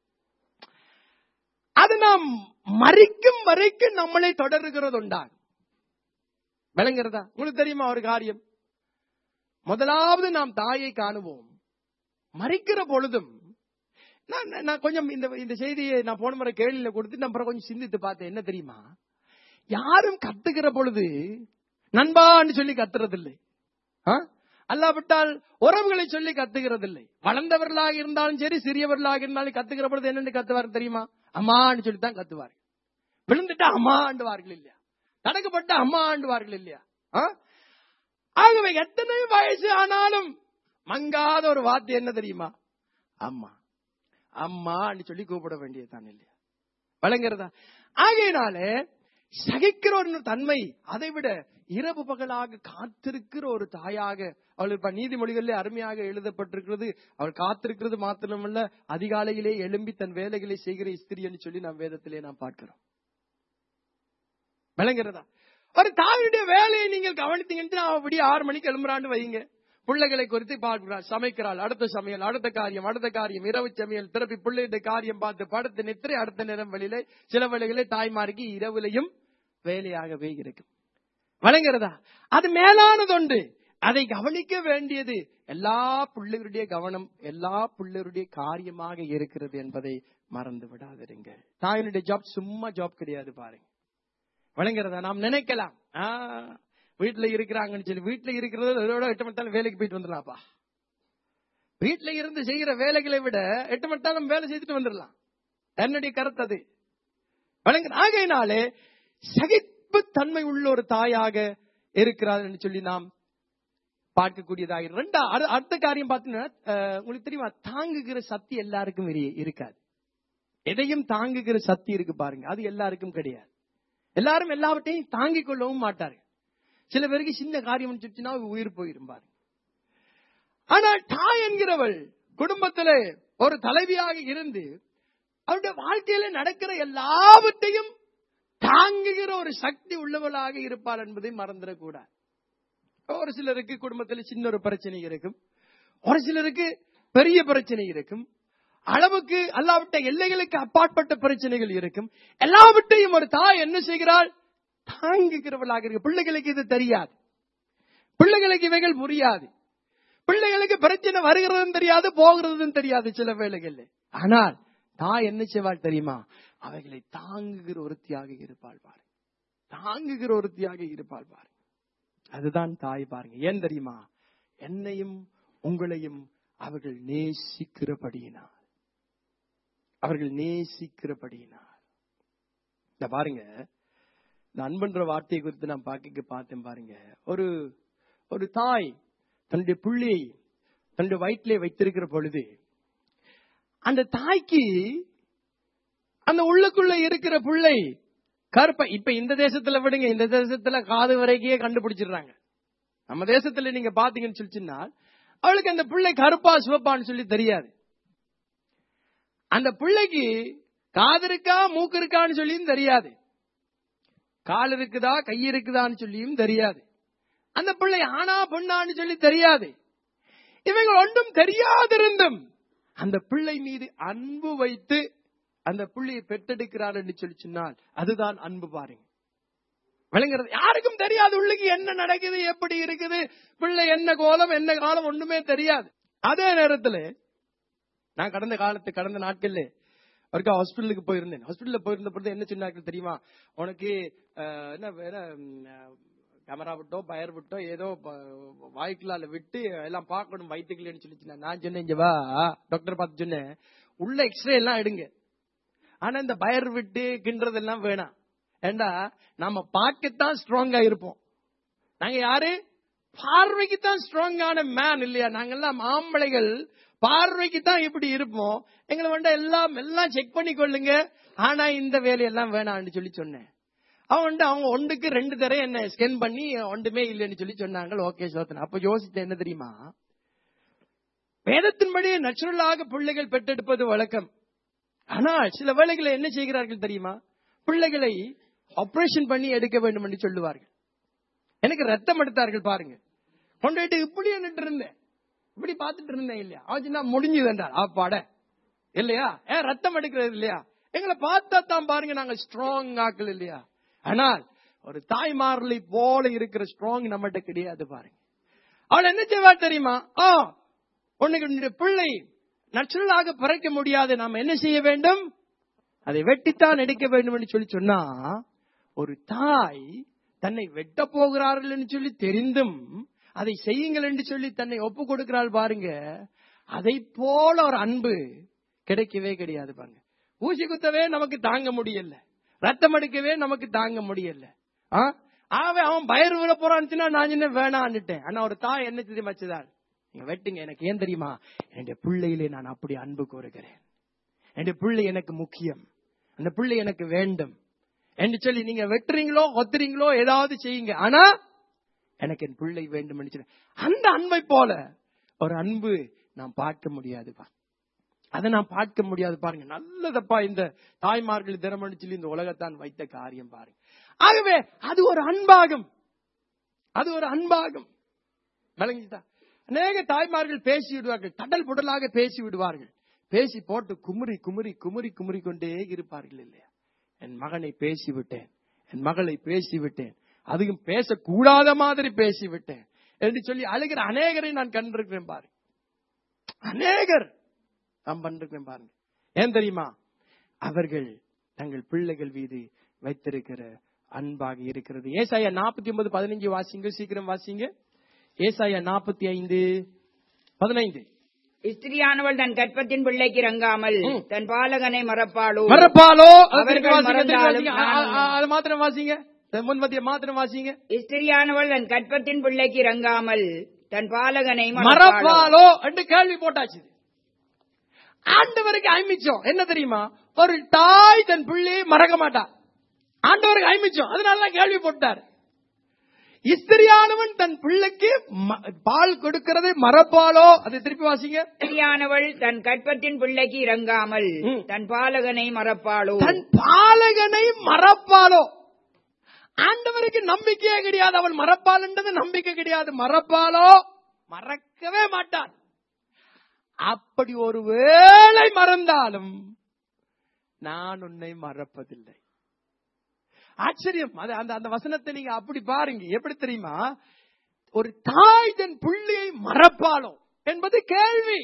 அது நாம் மறிக்கும் வரைக்கும் நம்மளை தொடர்கிறது உண்டாகும் விளங்குறதா உங்களுக்கு தெரியுமா ஒரு காரியம் முதலாவது நாம் தாயை காணுவோம் மறிக்கிற பொழுதும் நான் நான் கொஞ்சம் இந்த இந்த செய்தியை நான் போன முறை கேள்வியில கொடுத்து நான் அப்புறம் கொஞ்சம் சிந்தித்து பார்த்தேன் என்ன தெரியுமா யாரும் கத்துக்கிற பொழுது நண்பான்னு சொல்லி கத்துறதில்லை ஆ? அல்லாவிட்டால் உறவுகளை சொல்லி கத்துகிறதில்லை வளர்ந்தவர்களாக இருந்தாலும் சரி சிறியவர்களாக இருந்தாலும் கத்துக்கிற பொழுது என்னன்னு கத்துவார் தெரியுமா அம்மான்னு சொல்லி தான் கத்துவார் விழுந்துட்டா அம்மா ஆண்டுவார்கள் இல்லையா தடக்கப்பட்ட அம்மா ஆண்டுவார்கள் இல்லையா ஆ? ஆகவே எத்தனை வயசு ஆனாலும் மங்காத ஒரு வார்த்தை என்ன தெரியுமா அம்மா அம்மான்னு சொல்லி கூப்பிட வேண்டியதுதான் இல்லையா வழங்குறதா ஆகையினாலே சகிக்கிற ஒரு தன்மை அதை விட இரவு பகலாக காத்திருக்கிற ஒரு தாயாக அவள் இப்ப நீதிமொழிகளிலே அருமையாக எழுதப்பட்டிருக்கிறது அவள் காத்திருக்கிறது மாத்திரமல்ல அதிகாலையிலே எழும்பி தன் வேலைகளை செய்கிற ஸ்திரி என்று சொல்லி நாம் வேதத்திலே நாம் பார்க்கிறோம் விளங்குறதா ஒரு தாயுடைய வேலையை நீங்கள் கவனித்தீங்கன்னா அவ விடிய ஆறு மணிக்கு எழும்புறான்னு வைங்க பிள்ளைகளை குறித்து பார்க்கிறாள் சமைக்கிறாள் அடுத்த சமையல் அடுத்த காரியம் அடுத்த காரியம் இரவு சமையல் திருப்பி பிள்ளையுடைய காரியம் பார்த்து படுத்து நித்திரை அடுத்த நேரம் வெளியில சில வேளைகளே தாய்மாருக்கு இரவுலையும் வேலையாகவே இருக்கும் வழங்குறதா அது மேலானதொண்டு அதை கவனிக்க வேண்டியது எல்லா பிள்ளைகளுடைய கவனம் எல்லா பிள்ளைகளுடைய காரியமாக இருக்கிறது என்பதை மறந்து விடாதிருங்கள் தாயினுடைய ஜாப் சும்மா ஜாப் கிடையாது பாருங்க வழங்குறதா நாம் நினைக்கலாம் ஆ, வீட்டுல இருக்கிறாங்கன்னு சொல்லி வீட்டுல இருக்கிறது இதோட எட்டு மணி நேரம் வேலைக்கு போயிட்டு வந்துடலாம்ப்பா வீட்டுல இருந்து செய்கிற வேலைகளை விட எட்டு மணி நேரம் வேலை செய்துட்டு வந்துடலாம் என்னுடைய கருத்து அது வழங்க ஆகையினாலே சகிப்பு தன்மை உள்ள ஒரு தாயாக இருக்கிறார் என்று சொல்லி நாம் பார்க்கக்கூடியதாக இருக்கு. ரெண்டா அடு- அடுத்த காரியம் பார்த்தீங்கன்னா அஹ், உங்களுக்கு தெரியுமா தாங்குகிற சக்தி எல்லாருக்கும் இரு- இருக்காது எதையும் தாங்குகிற சக்தி இருக்கு பாருங்க அது எல்லாருக்கும் கிடையாது எல்லாரும் எல்லாவற்றையும் தாங்கிக் கொள்ளவும் மாட்டார்கள் சில பேருக்கு சின்ன காரியம் சுற்றினா உயிர் போயிரும் பாருங்க ஆனால் தாய் என்கிறவள் குடும்பத்திலே ஒரு தலைவியாக இருந்து அவருடைய வாழ்க்கையில நடக்கிற எல்லாவற்றையும் தாங்குகிற ஒரு சக்தி உள்ளவளாக இருப்பாள் என்பதை மறந்துடக்கூடாது ஒரு சிலருக்கு குடும்பத்தில் சின்ன ஒரு பிரச்சனை இருக்கும் ஒரு சிலருக்கு பெரிய பிரச்சனை இருக்கும் அளவுக்கு அல்லாவிட்ட எல்லைகளுக்கு அப்பாற்பட்ட பிரச்சனைகள் இருக்கும் எல்லாவற்றையும் ஒரு தாய் என்ன செய்கிறாள் தாங்குகிறவளாக இருக்கு பிள்ளைகளுக்கு இது தெரியாது பிள்ளைகளுக்கு இவைகள் புரியாது பிள்ளைகளுக்கு பிரச்சனை வருகிறதும் தெரியாது போகிறதும் தெரியாது சில வேளைகள்ல ஆனால் தாய் என்ன செய்வாள் தெரியுமா அவைகளை தாங்குகிற ஒருத்தியாக இருப்பாள் பாரு தாங்குகிற ஒருத்தியாக இருப்பாள் பாரு அதுதான் தாய் பாருங்க ஏன் தெரியுமா என்னையும் உங்களையும் அவர்கள் நேசிக்கிறபடியினார் அவர்கள் நேசிக்கிறபடியினார் இந்த பாருங்க இந்த அன்புன்ற வார்த்தையை குறித்து நான் பார்க்க பார்த்தேன் பாருங்க ஒரு ஒரு தாய் தன்னுடைய புள்ளியை தன்னுடைய வயிற்றிலே வைத்திருக்கிற பொழுது அந்த தாய்க்கு அந்த உள்ளுக்குள்ள இருக்கிற புள்ளை கருப்பை இப்ப இந்த தேசத்துல விடுங்க இந்த தேசத்துல காது வரைக்கே கண்டுபிடிச்சிடுறாங்க நம்ம தேசத்துல நீங்க பாத்தீங்கன்னு சொல்லிச்சுன்னா அவளுக்கு அந்த பிள்ளை கருப்பா சிவப்பான்னு சொல்லி தெரியாது அந்த பிள்ளைக்கு காது இருக்கா மூக்கு இருக்கான்னு சொல்லியும் தெரியாது கால் இருக்குதா கை இருக்குதான்னு சொல்லியும் தெரியாது அந்த பிள்ளை ஆனா பொண்ணான்னு சொல்லி தெரியாது இவைகள் ஒன்றும் தெரியாதிருந்தும் அந்த பிள்ளை மீது அன்பு வைத்து அந்த பிள்ளையை பெற்றெடுக்கிறார் என்று சொல்லி சொன்னால் அதுதான் அன்பு பாருங்க விளங்குறது யாருக்கும் தெரியாது உள்ளுக்கு என்ன நடக்குது எப்படி இருக்குது பிள்ளை என்ன கோலம் என்ன காலம் ஒண்ணுமே தெரியாது அதே நேரத்துல நான் கடந்த காலத்து கடந்த நாட்கள்ல ஒருக்கா ஹாஸ்பிட்டலுக்கு போயிருந்தேன் ஹாஸ்பிட்டல்ல போயிருந்த பொழுது என்ன சொன்னார்கள் தெரியுமா உனக்கு அஹ், என்ன வேற கேமரா விட்டோ பயர் விட்டோ ஏதோ ப- வாய்க்குள்ளால விட்டு எல்லாம் பார்க்கணும் வயிற்றுக்கலன்னு சொல்லி சொன்னா. நான் சொன்னேன் இங்க வா டாக்டர் பார்த்து சொன்னேன் உள்ள எக்ஸ்ரே எல்லாம் எடுங்க ஆனா இந்த பயர் விட்டு கின்றதெல்லாம் வேணாம் ஏண்டா நாம பார்க்கத்தான் ஸ்ட்ராங்கா இருப்போம் நாங்க யாரு பார்வைக்கு தான் ஸ்ட்ராங்கான மேன் இல்லையா நாங்கெல்லாம் ஆம்பளைகள் பார்வைக்கு தான் இப்படி இருப்போம் எங்களை வந்து எல்லாம் எல்லாம் செக் பண்ணி கொள்ளுங்க ஆனா இந்த வேலையெல்லாம் வேணாம்னு சொல்லி சொன்னேன் அவன் வந்து அவங்க ஒன்றுக்கு ரெண்டு தடவை என்ன ஸ்கேன் பண்ணி ஒன்றுமே இல்லைன்னு சொல்லி சொன்னாங்க ஓகே சோத்தன அப்ப யோசிச்சேன் என்ன தெரியுமா வேதத்தின்படி நேச்சுரலாக பிள்ளைகள் பெற்றெடுப்பது வழக்கம் ஆனால் சில வேளைகளில் என்ன செய்கிறார்கள் தெரியுமா பிள்ளைகளை ஆபரேஷன் பண்ணி எடுக்க வேண்டும் என்று சொல்லுவார்கள் எனக்கு ரத்தம் எடுத்தார்கள் பாருங்க கொண்டுட்டு இப்படி நின்று இருந்தேன் இப்படி பார்த்துட்டு இருந்தேன் இல்லையா அவன் நான் முடிஞ்சது என்றார் ஆப்பாட இல்லையா ஏன் ரத்தம் எடுக்கிறது இல்லையா எங்களை பார்த்தா தான் பாருங்க நாங்க ஸ்ட்ராங் ஆக்கள் இல்லையா ஆனால் ஒரு தாய்மார்களை போல இருக்கிற ஸ்ட்ராங் நம்மகிட்ட கிடையாது பாருங்க அவள் என்ன செய்வா தெரியுமா ஆ உன்னுக்கு உன்னுடைய பிள்ளை நச்சுரலாக பிறக்க முடியாது நாம் என்ன செய்ய வேண்டும் அதை வெட்டித்தான் எடுக்க வேண்டும் என்று சொல்லி சொன்னா ஒரு தாய் தன்னை வெட்ட போகிறார்கள் என்று சொல்லி தெரிந்தும் அதை செய்யுங்கள் என்று சொல்லி தன்னை ஒப்பு கொடுக்கிறாள் பாருங்க அதை போல ஒரு அன்பு கிடைக்கவே கிடையாது பாருங்க ஊசி குத்தவே நமக்கு தாங்க முடியல ரத்தம் எடுக்கவே நமக்கு தாங்க முடியல ஆ? ஆவே அவன் பயிர் விட போறான்னு நான் என்ன வேணான்னுட்டேன் ஆனா ஒரு தாய் என்ன தெரியுமா வச்சதால் நீங்க வெட்டுங்க எனக்கு ஏன் தெரியுமா என்னுடைய பிள்ளையிலே நான் அப்படி அன்பு கோருகிறேன் என்னுடைய பிள்ளை எனக்கு முக்கியம் அந்த பிள்ளை எனக்கு வேண்டும் என்று சொல்லி நீங்க வெட்டுறீங்களோ ஒத்துறீங்களோ ஏதாவது செய்யுங்க ஆனா எனக்கு என் பிள்ளை வேண்டும் என்று சொல்லி அந்த அன்பை போல ஒரு அன்பு நான் பார்க்க முடியாதுப்பா அதை நான் பார்க்க முடியாது பாருங்க நல்லதப்பா இந்த தாய்மார்கள் தினமணி சொல்லி இந்த உலகத்தான் வைத்த காரியம் பாருங்க ஆகவே அது ஒரு அன்பாகும் அது ஒரு அன்பாகும் விளங்கிட்டா அநேக தாய்மார்கள் பேசி விடுவார்கள் தடல் புடலாக பேசி விடுவார்கள் பேசி போட்டு குமுறி குமுறி குமுறி குமுறி கொண்டே இருப்பார்கள் இல்லையா என் மகனை பேசி விட்டேன் என் மகளை பேசி விட்டேன் அதுவும் பேசக்கூடாத மாதிரி பேசி விட்டேன் என்று சொல்லி அழுகிற அநேகரை நான் கண்டிருக்கிறேன் பாருங்க அநேகர் நான் பண்ணிருக்கிறேன் பாருங்க ஏன் தெரியுமா அவர்கள் தங்கள் பிள்ளைகள் மீது வைத்திருக்கிற அன்பாக இருக்கிறது ஏசாயா நாற்பத்தி ஒன்பது பதினஞ்சு வாசிங்க சீக்கிரம் வாசிங்க ஏசாயா நாற்பத்தி ஐந்து பதினைந்து ஸ்திரியானவள் தன் கற்பத்தின் பிள்ளைக்கு இறங்காமல் ம். தன் பாலகனை மறப்பாளோ மறப்பாலோ அது அவர்கள் திருப்பி வாசிங்க, திருப்பி மறந்தாலும் வாசிங்க. ஆ, நான் ஆ, ஆ, அது மாத்திரம் வாசிங்க முன்மத்திய மாத்திரம் வாசிங்க ஸ்திரியானவள் தன் கற்பத்தின் பிள்ளைக்கு இறங்காமல் தன் பாலகனை மறப்பாளோ மறப்பாலோ என்று கேள்வி போட்டாச்சு ஆண்டவருக்கு ஐமிச்சம் என்ன தெரியுமா ஒரு தாய் தன் பிள்ளையை மறக்க மாட்டா ஆண்டவருக்கு ஐமிச்சம் அதனாலதான் கேள்வி போட்டார் இஸ்திரியானவன் தன் பிள்ளைக்கு ம- பால் கொடுக்கிறதை மறப்பாலோ அதை திருப்பி வாசிங்க ஸ்திரியானவள் தன் கற்பத்தின் பிள்ளைக்கு இறங்காமல் ம். தன் பாலகனை மறப்பாளோ தன் பாலகனை மறப்பாலோ ஆண்டவருக்கு நம்பிக்கையே கிடையாது அவள் மறப்பாள் என்றது நம்பிக்கை கிடையாது மறப்பாலோ மறக்கவே மாட்டான் அப்படி ஒரு வேளை மறந்தாலும் நான் உன்னை மறப்பதில்லை ஆச்சரியம் அது அந்த அந்த வசனத்தை நீங்க அப்படி பாருங்க எப்படி தெரியுமா ஒரு தாய் தன் புள்ளியை மறப்பாளோ என்பது கேள்வி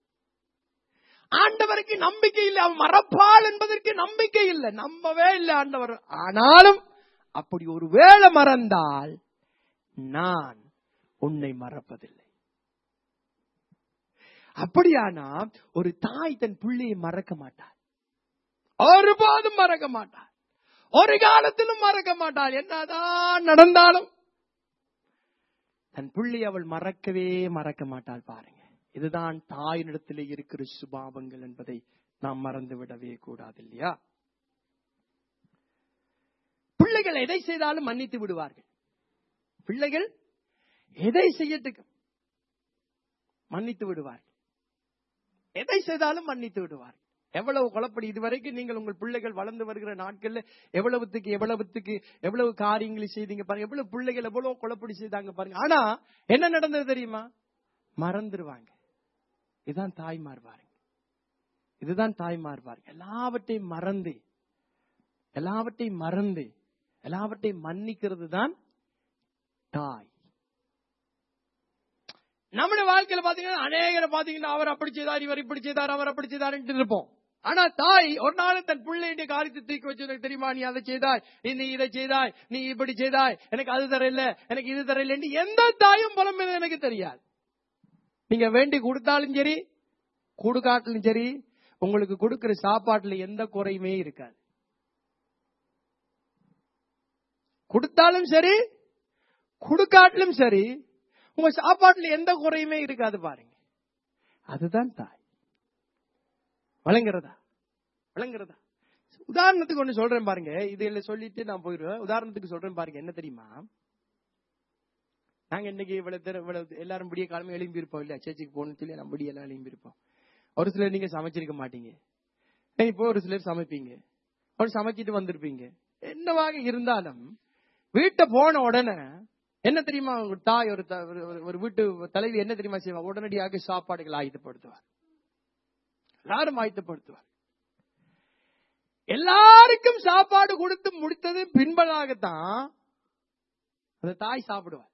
ஆண்டவருக்கு நம்பிக்கை இல்லை அவன் மறப்பாள் என்பதற்கு நம்பிக்கை இல்லை நம்பவே இல்லை ஆண்டவர் ஆனாலும் அப்படி ஒரு வேளை மறந்தால் நான் உன்னை மறப்பதில்லை அப்படியானா ஒரு தாய் தன் பிள்ளையை மறக்க மாட்டாள் ஒருபோதும் மறக்க மாட்டாள் ஒரு காலத்திலும் மறக்க மாட்டாள் என்னதான் நடந்தாலும் தன் பிள்ளை அவள் மறக்கவே மறக்க மாட்டாள் பாருங்க இதுதான் தாயினிடத்திலே இருக்கிற சுபாவங்கள் என்பதை நாம் மறந்து விடவே கூடாது இல்லையா பிள்ளைகள் எதை செய்தாலும் மன்னித்து விடுவார்கள் பிள்ளைகள் எதை செய்யட்டுக்கும் மன்னித்து விடுவார்கள் எதை செய்தாலும் மன்னித்து விடுவார்கள் எவ்வளவு குழப்படி இதுவரைக்கும் நீங்கள் உங்கள் பிள்ளைகள் வளர்ந்து வருகிற நாட்கள்ல எவ்வளவுத்துக்கு எவ்வளவுத்துக்கு எவ்வளவு காரியங்களை செய்தீங்க பாருங்க எவ்வளவு பிள்ளைகள் எவ்வளவு குழப்படி செய்தாங்க பாருங்க ஆனா என்ன நடந்தது தெரியுமா மறந்துருவாங்க இதுதான் தாய்மார் பாருங்க இதுதான் தாய்மார் பாருங்க எல்லாவற்றையும் மறந்து எல்லாவற்றையும் மறந்து எல்லாவற்றையும் மன்னிக்கிறது தான் தாய் நம்முடைய வாழ்க்கையில பாத்தீங்கன்னா அநேகரை பாத்தீங்கன்னா அவர் அப்படி செய்தார் இவர் இப்படி செய்தார் அவர் அப்படி செய்தார் இருப்போம் ஆனா தாய் ஒரு நாள் தன் பிள்ளையுடைய காரியத்தை தூக்கி வச்சு எனக்கு தெரியுமா நீ அதை செய்தாய் நீ இதை செய்தாய் நீ இப்படி செய்தாய் எனக்கு அது தரல எனக்கு இது தரல எந்த தாயும் புலம்புது எனக்கு தெரியாது நீங்க வேண்டி கொடுத்தாலும் சரி கொடுக்காட்டிலும் சரி உங்களுக்கு கொடுக்கிற சாப்பாட்டுல எந்த குறையுமே இருக்காது கொடுத்தாலும் சரி கொடுக்காட்டிலும் சரி உங்க சாப்பாட்டுல எந்த குறையுமே இருக்காது பாருங்க அதுதான் தாய் வழங்குறதா வழங்குறதா உதாரணத்துக்கு ஒண்ணு சொல்றேன் பாருங்க இதுல சொல்லிட்டு நான் போயிடுவேன் உதாரணத்துக்கு சொல்றேன் பாருங்க என்ன தெரியுமா நாங்க இன்னைக்கு இவ்வளவு தெரு இவ்வளவு எல்லாரும் விடிய காலமே எழும்பி இருப்போம் இல்ல சேர்ச்சுக்கு போகணும்னு சொல்லி நம்ம விடிய எல்லாம் எழும்பி இருப்போம் ஒரு சிலர் நீங்க சமைச்சிருக்க மாட்டீங்க இப்போ ஒரு சிலர் சமைப்பீங்க ஒரு சமைச்சிட்டு வந்திருப்பீங்க என்னவாக இருந்தாலும் வீட்டை போன உடனே என்ன தெரியுமா உங்க தாய் ஒரு த- ஒரு- ஒரு- ஒரு வீட்டு தலைவி என்ன தெரியுமா செய்வா உடனடியாக சாப்பாடுகள் ஆயத்தப்படுத்துவார் எல்லாரும் ஆயத்தப்படுத்துவார் எல்லாருக்கும் சாப்பாடு கொடுத்து முடித்தது பின்பதாகத்தான் அந்த தாய் சாப்பிடுவார்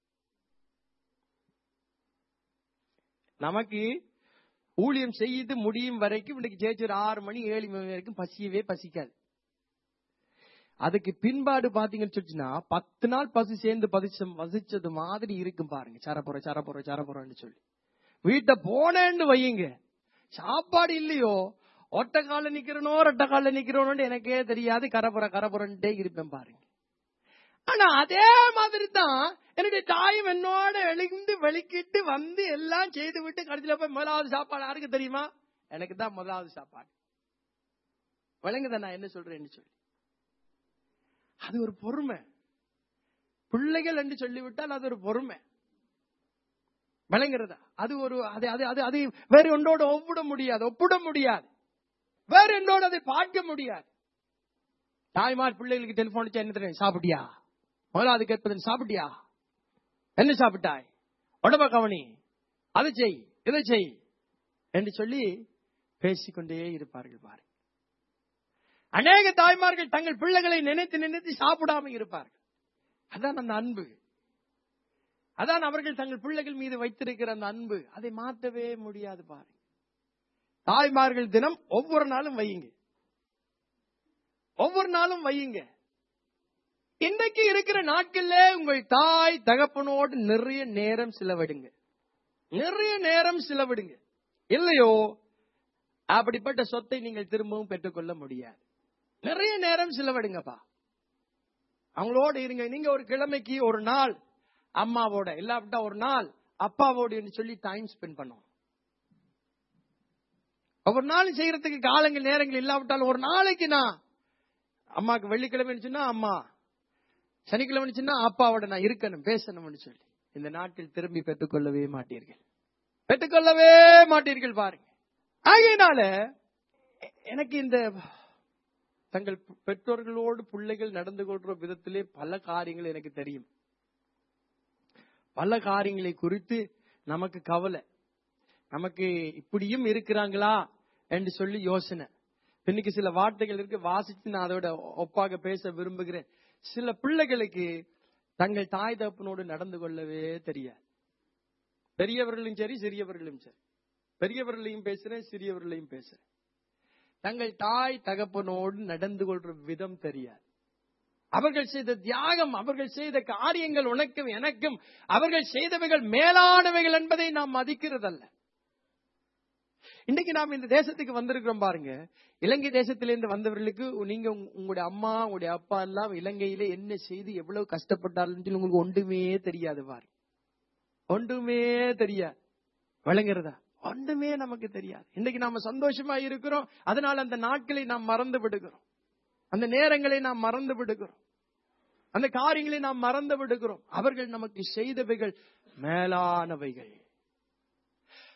நமக்கு ஊழியம் செய்து முடியும் வரைக்கும் இன்னைக்கு சேர்ச்சி ஒரு ஆறு மணி ஏழு மணி வரைக்கும் பசியவே பசிக்காது அதுக்கு பின்பாடு பாத்தீங்கன்னு சொல்லிச்சுன்னா பத்து நாள் பசி சேர்ந்து பதிச்ச வசிச்சது மாதிரி இருக்கும் பாருங்க சரப்புற சரப்புற சரப்புறன்னு சொல்லி வீட்டை போனேன்னு வையுங்க சாப்பாடு இல்லையோ ஒட்ட கால நிக்கிறனோ ரெட்ட கால நிக்கிறோன்னு எனக்கே தெரியாது கரப்புற கரப்புறன்ட்டே இருப்பேன் பாருங்க ஆனா அதே மாதிரி தான் என்னுடைய தாயும் என்னோட எழுந்து வெளிக்கிட்டு வந்து எல்லாம் செய்து விட்டு கடைசியில போய் முதலாவது சாப்பாடு யாருக்கு தெரியுமா எனக்கு தான் முதலாவது சாப்பாடு விளங்குதா நான் என்ன சொல்றேன்னு சொல்லி அது ஒரு பொறுமை பிள்ளைகள் என்று சொல்லிவிட்டால் அது ஒரு பொறுமை விளங்குறதா அது ஒரு அது அது அது அது வேற ஒன்றோட ஒப்பிட முடியாது ஒப்பிட முடியாது வேற என்னோட அதை பார்க்க முடியாது தாய்மார் பிள்ளைகளுக்கு டெலிபோன் அடிச்சா என்ன தெரியும் சாப்பிட்டியா முதலாவது கேட்பது சாப்பிட்டியா என்ன சாப்பிட்டாய் உடம்ப கவனி அதை செய் இதை செய் என்று சொல்லி பேசிக்கொண்டே இருப்பார்கள் பாரு அநேக தாய்மார்கள் தங்கள் பிள்ளைகளை நினைத்து நினைத்து சாப்பிடாம இருப்பார்கள் அதான் அந்த அன்பு அதான் அவர்கள் தங்கள் பிள்ளைகள் மீது வைத்திருக்கிற அந்த அன்பு அதை மாற்றவே முடியாது பாருங்க தாய்மார்கள் தினம் ஒவ்வொரு நாளும் வையுங்க ஒவ்வொரு நாளும் வையுங்க இன்றைக்கு இருக்கிற நாட்கள்ல உங்கள் தாய் தகப்பனோடு நிறைய நேரம் செலவிடுங்க நிறைய நேரம் செலவிடுங்க இல்லையோ அப்படிப்பட்ட சொத்தை நீங்கள் திரும்பவும் பெற்றுக்கொள்ள முடியாது நிறைய நேரம் செலவிடுங்கப்பா அவங்களோட இருங்க நீங்க ஒரு கிழமைக்கு ஒரு நாள் அம்மாவோட இல்லாவிட்டா ஒரு நாள் அப்பாவோடு என்று சொல்லி டைம் ஸ்பெண்ட் பண்ணும் ஒவ்வொரு நாளும் செய்யறதுக்கு காலங்கள் நேரங்கள் இல்லாவிட்டாலும் ஒரு நாளைக்கு நான் அம்மாக்கு வெள்ளிக்கிழமை சொன்னா அம்மா சனிக்கிழமை சொன்னா அப்பாவோட நான் இருக்கணும் பேசணும்னு சொல்லி இந்த நாட்டில் திரும்பி பெற்றுக்கொள்ளவே மாட்டீர்கள் பெற்றுக்கொள்ளவே மாட்டீர்கள் பாருங்க ஆகையினால எ- எனக்கு இந்த தங்கள் பெற்றோர்களோடு பிள்ளைகள் நடந்து கொள்ற விதத்திலே பல காரியங்கள் எனக்கு தெரியும் பல காரியங்களை குறித்து நமக்கு கவலை நமக்கு இப்படியும் இருக்கிறாங்களா என்று சொல்லி யோசனை இன்னைக்கு சில வார்த்தைகள் இருக்கு வாசித்து நான் அதோட ஒப்பாக பேச விரும்புகிறேன் சில பிள்ளைகளுக்கு தங்கள் தாய் தகப்பனோடு நடந்து கொள்ளவே தெரியாது பெரியவர்களும் சரி சிறியவர்களும் சரி பெரியவர்களையும் பேசுறேன் சிறியவர்களையும் பேசுறேன் தங்கள் தாய் தகப்பனோடு நடந்து கொள்ற விதம் தெரியாது அவர்கள் செய்த தியாகம் அவர்கள் செய்த காரியங்கள் உனக்கும் எனக்கும் அவர்கள் செய்தவைகள் மேலானவைகள் என்பதை நாம் மதிக்கிறதல்ல இன்னைக்கு நாம் இந்த தேசத்துக்கு வந்திருக்கிறோம் பாருங்க இலங்கை தேசத்திலிருந்து வந்தவர்களுக்கு நீங்க உங்க- உங்களுடைய அம்மா உங்களுடைய அப்பா எல்லாம் இலங்கையில என்ன செய்து எவ்வளவு கஷ்டப்பட்டாருன்னு சொல்லி உங்களுக்கு ஒன்றுமே தெரியாது பாரு ஒன்றுமே தெரியாது விளங்குறதா ஒன்றுமே நமக்கு தெரியாது இன்னைக்கு நாம சந்தோஷமா இருக்கிறோம் அதனால அந்த நாட்களை நாம் மறந்து விடுகிறோம் அந்த நேரங்களை நாம் மறந்து விடுகிறோம் அந்த காரியங்களை நாம் மறந்து விடுகிறோம் அவர்கள் நமக்கு செய்தவைகள் மேலானவைகள்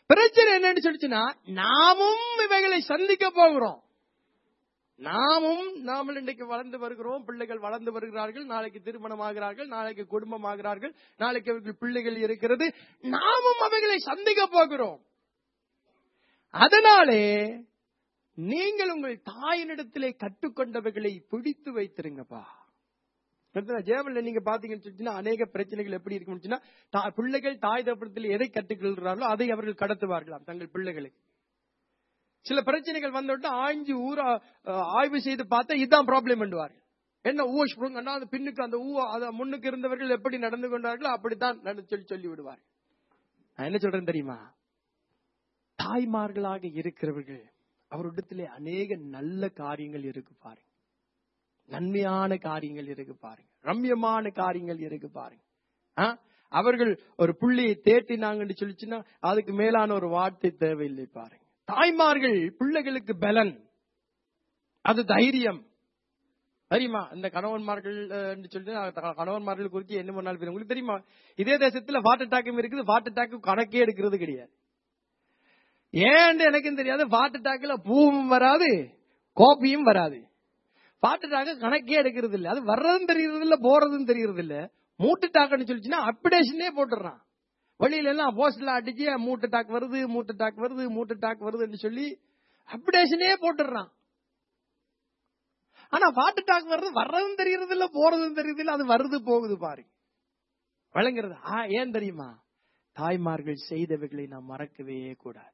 பிரச்சனை என்னன்னு சொல்லிச்சுன்னா நாமும் இவைகளை சந்திக்க போகிறோம் நாமும் நாமல் இன்றைக்கு வளர்ந்து வருகிறோம் பிள்ளைகள் வளர்ந்து வருகிறார்கள் நாளைக்கு திருமணம் ஆகிறார்கள் நாளைக்கு குடும்பம் ஆகிறார்கள் நாளைக்கு அவர்கள் பிள்ளைகள் இருக்கிறது நாமும் அவைகளை சந்திக்க போகிறோம் அதனாலே நீங்கள் உங்கள் தாயினிடத்திலே கற்றுக்கொண்டவைகளை பிடித்து வைத்திருங்கப்பா ஜேவல்ல நீங்க பாத்தீங்கன்னு சொல்லிச்சுன்னா அநேக பிரச்சனைகள் எப்படி இருக்கும்னு சொன்னா, தா- பிள்ளைகள் தாய் தப்பத்தில் எதை கற்றுக்கொள்கிறார்களோ அதை அவர்கள் கடத்துவார்களாம் தங்கள் பிள்ளைகளுக்கு சில பிரச்சனைகள் வந்தோடனே ஆய்ஞ்சு ஊரா அஹ், ஆய்வு செய்து பார்த்தா இதுதான் ப்ராப்ளம் பண்ணுவார்கள் என்ன ஊ ஸ்ப்ருங்கன்னா அந்த பின்னுக்கு அந்த ஊ அத முன்னுக்கு இருந்தவர்கள் எப்படி நடந்து கொண்டார்களோ அப்படித்தான் நடந்து சொல்லி சொல்லி விடுவார் நான் என்ன சொல்றேன் தெரியுமா தாய்மார்களாக இருக்கிறவர்கள் அவரிடத்திலே அநேக நல்ல காரியங்கள் இருக்கு பாருங்க நன்மையான காரியங்கள் இருக்கு பாருங்க ரம்யமான காரியங்கள் இருக்கு பாருங்க ஆ? அவர்கள் ஒரு புள்ளியை தேட்டினாங்கன்னு சொல்லிச்சுன்னா அதுக்கு மேலான ஒரு வார்த்தை தேவையில்லை பாருங்க தாய்மார்கள் பிள்ளைகளுக்கு பலன் அது தைரியம் தெரியுமா இந்த கணவன்மார்கள் அஹ், என்று சொல்லிட்டு நான் க- கணவன்மார்கள் குறித்து என்ன பண்ணாலும் பேர் உங்களுக்கு தெரியுமா இதே தேசத்துல ஹார்ட் அட்டாக்கும் இருக்குது ஹார்ட் அட்டாக்கு கணக்கே எடுக்கிறது கிடையாது ஏன்னு எனக்கும் தெரியாது ஹார்ட் அட்டாக்ல பூவும் வராது கோப்பியும் வராது ஹார்ட் அட்டாக்கு கணக்கே எடுக்கிறது இல்ல அது வர்றதும் தெரியறது இல்ல போறதும் தெரியறது இல்ல மூட்டு டாக்குன்னு சொல்லிச்சுன்னா அப்டேஷனே போட்டுறான் வெளியில எல்லாம் போஸ்ட்ல அடிச்சு மூட்டு டாக் வருது மூட்டு டாக் வருது மூட்டு டாக் வருதுன்னு சொல்லி அப்டேஷனே போட்டுறான் ஆனா ஹார்ட் அட்டாக் வர்றது வர்றதும் தெரியறது இல்ல போறதும் தெரியறது இல்ல அது வருது போகுது பாருங்க வழங்குறது ஆ ஏன் தெரியுமா தாய்மார்கள் செய்தவைகளை நாம் மறக்கவே கூடாது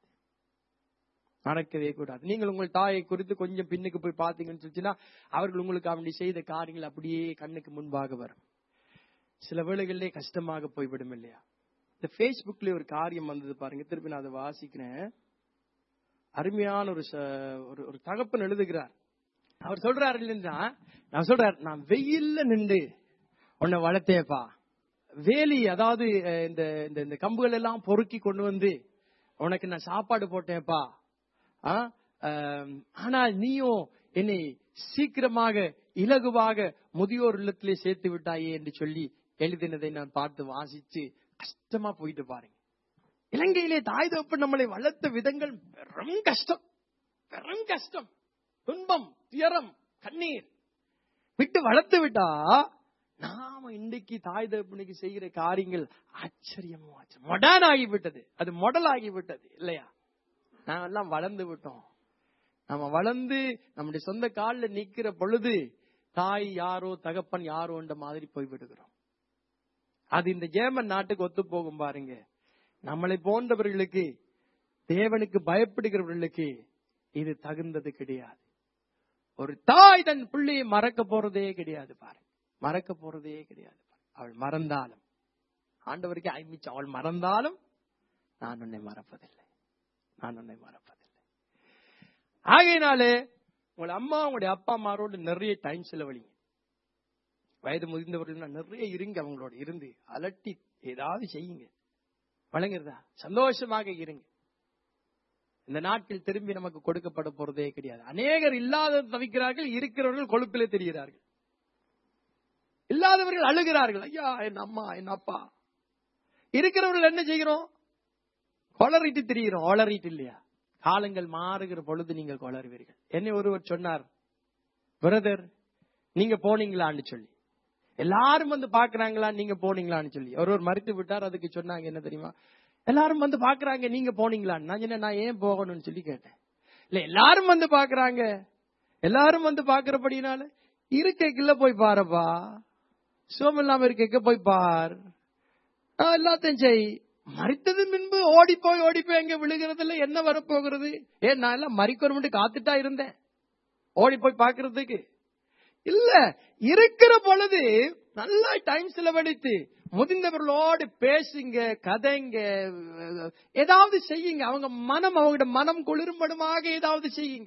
மறக்கவே கூடாது நீங்கள் உங்கள் தாயை குறித்து கொஞ்சம் பின்னுக்கு போய் பார்த்தீங்கன்னு சொல்லிச்சுன்னா அவர்கள் உங்களுக்கு அப்படி செய்த காரியங்கள் அப்படியே கண்ணுக்கு முன்பாக வரும் சில வேளைகளிலே கஷ்டமாக போய்விடும் இல்லையா இந்த Facebookல ஒரு காரியம் வந்தது பாருங்க திருப்பி நான் அதை வாசிக்கிறேன் அருமையான ஒரு ச- ஒரு- ஒரு தகப்பன் எழுதுகிறார் அவர் சொல்றாரு இல்லைன்னா நான் சொல்றார் நான் வெயில்ல நின்று உன்னை வளர்த்தேப்பா வேலி அதாவது அஹ், இந்த இந்த இந்த கம்புகள் எல்லாம் பொறுக்கி கொண்டு வந்து உனக்கு நான் சாப்பாடு போட்டேன்ப்பா ஆ? ஆம், ஆனால் நீயும் என்னை சீக்கிரமாக இலகுவாக முதியோர் இல்லத்திலே சேர்த்து விட்டாயே என்று சொல்லி எழுதினதை நான் பார்த்து வாசிச்சு கஷ்டமா போயிட்டு பாருங்க இலங்கையிலே தாய் தகப்பன் நம்மளை வளர்த்த விதங்கள் பெரும் கஷ்டம் பெரும் கஷ்டம் துன்பம் துயரம் கண்ணீர் விட்டு வளர்த்து விட்டா நாம இன்றைக்கு தாய் தகப்பனுக்கு செய்கிற காரியங்கள் ஆச்சரியமோ ஆச்சரியம் மொடர்ன் ஆகிவிட்டது அது மொடல் ஆகிவிட்டது இல்லையா நாம எல்லாம் வளர்ந்து விட்டோம் நம்ம வளர்ந்து நம்முடைய சொந்த காலில் நிக்கிற பொழுது தாய் யாரோ தகப்பன் யாரோ என்ற மாதிரி போய் விடுகிறோம் அது இந்த ஜேமன் நாட்டுக்கு ஒத்து போகும் பாருங்க நம்மளை போன்றவர்களுக்கு தேவனுக்கு பயப்படுகிறவர்களுக்கு இது தகுந்தது கிடையாது ஒரு தாய் தன் பிள்ளையை மறக்க போறதே கிடையாது பாருங்க மறக்க போறதே கிடையாது பாருங்க. அவள் மறந்தாலும் ஆண்டவருக்கு ஐமிச்சு அவள் மறந்தாலும் நான் உன்னை மறப்பதில்லை நான் உன்னை மறப்பதில்லை ஆகையினாலே உங்கள் அம்மா உங்களுடைய அப்பா அம்மாரோடு நிறைய டைம் செலவழிங்க வயது முதிர்ந்தவர்கள் நிறைய இருங்க அவங்களோட இருந்து அலட்டி ஏதாவது செய்யுங்க வழங்குறதா சந்தோஷமாக இருங்க இந்த நாட்டில் திரும்பி நமக்கு கொடுக்கப்பட போறதே கிடையாது அநேகர் இல்லாத தவிக்கிறார்கள் இருக்கிறவர்கள் கொழுப்பிலே தெரிகிறார்கள் இல்லாதவர்கள் அழுகிறார்கள் ஐயா என் அம்மா என் அப்பா இருக்கிறவர்கள் என்ன செய்கிறோம் கொளறிட்டு திரிகிறோம் ஒளறிட்டு இல்லையா காலங்கள் மாறுகிற பொழுது நீங்கள் கொளறுவீர்கள் என்னை ஒருவர் சொன்னார் பிரதர் நீங்க போனீங்களான்னு சொல்லி எல்லாரும் வந்து பாக்குறாங்களா நீங்க போனீங்களான்னு சொல்லி ஒருவர் மறுத்து விட்டார் அதுக்கு சொன்னாங்க என்ன தெரியுமா எல்லாரும் வந்து பாக்குறாங்க நீங்க போனீங்களான்னு நான் சொன்னேன் நான் ஏன் போகணும்னு சொல்லி கேட்டேன் இல்ல எல்லாரும் வந்து பாக்குறாங்க எல்லாரும் வந்து பாக்குறபடினால இருக்கைக்குள்ள போய் பாருப்பா சோம் இல்லாம இருக்கைக்கு போய் பார் ஆ, எல்லாத்தையும் செய் மறித்தது முன்பு ஓடி போய் ஓடி போய் எங்க விழுகிறதுல என்ன வரப்போகிறது ஏன் நான் எல்லாம் மறிக்கணும் காத்துட்டா இருந்தேன் ஓடி போய் பாக்குறதுக்கு இல்ல இருக்கிற பொழுது நல்லா டைம் செலவழித்து முதிர்ந்தவர்களோடு பேசுங்க கதைங்க ஏதாவது செய்யுங்க அவங்க மனம் அவங்களோட மனம் குளிரும்படுமாக ஏதாவது செய்யுங்க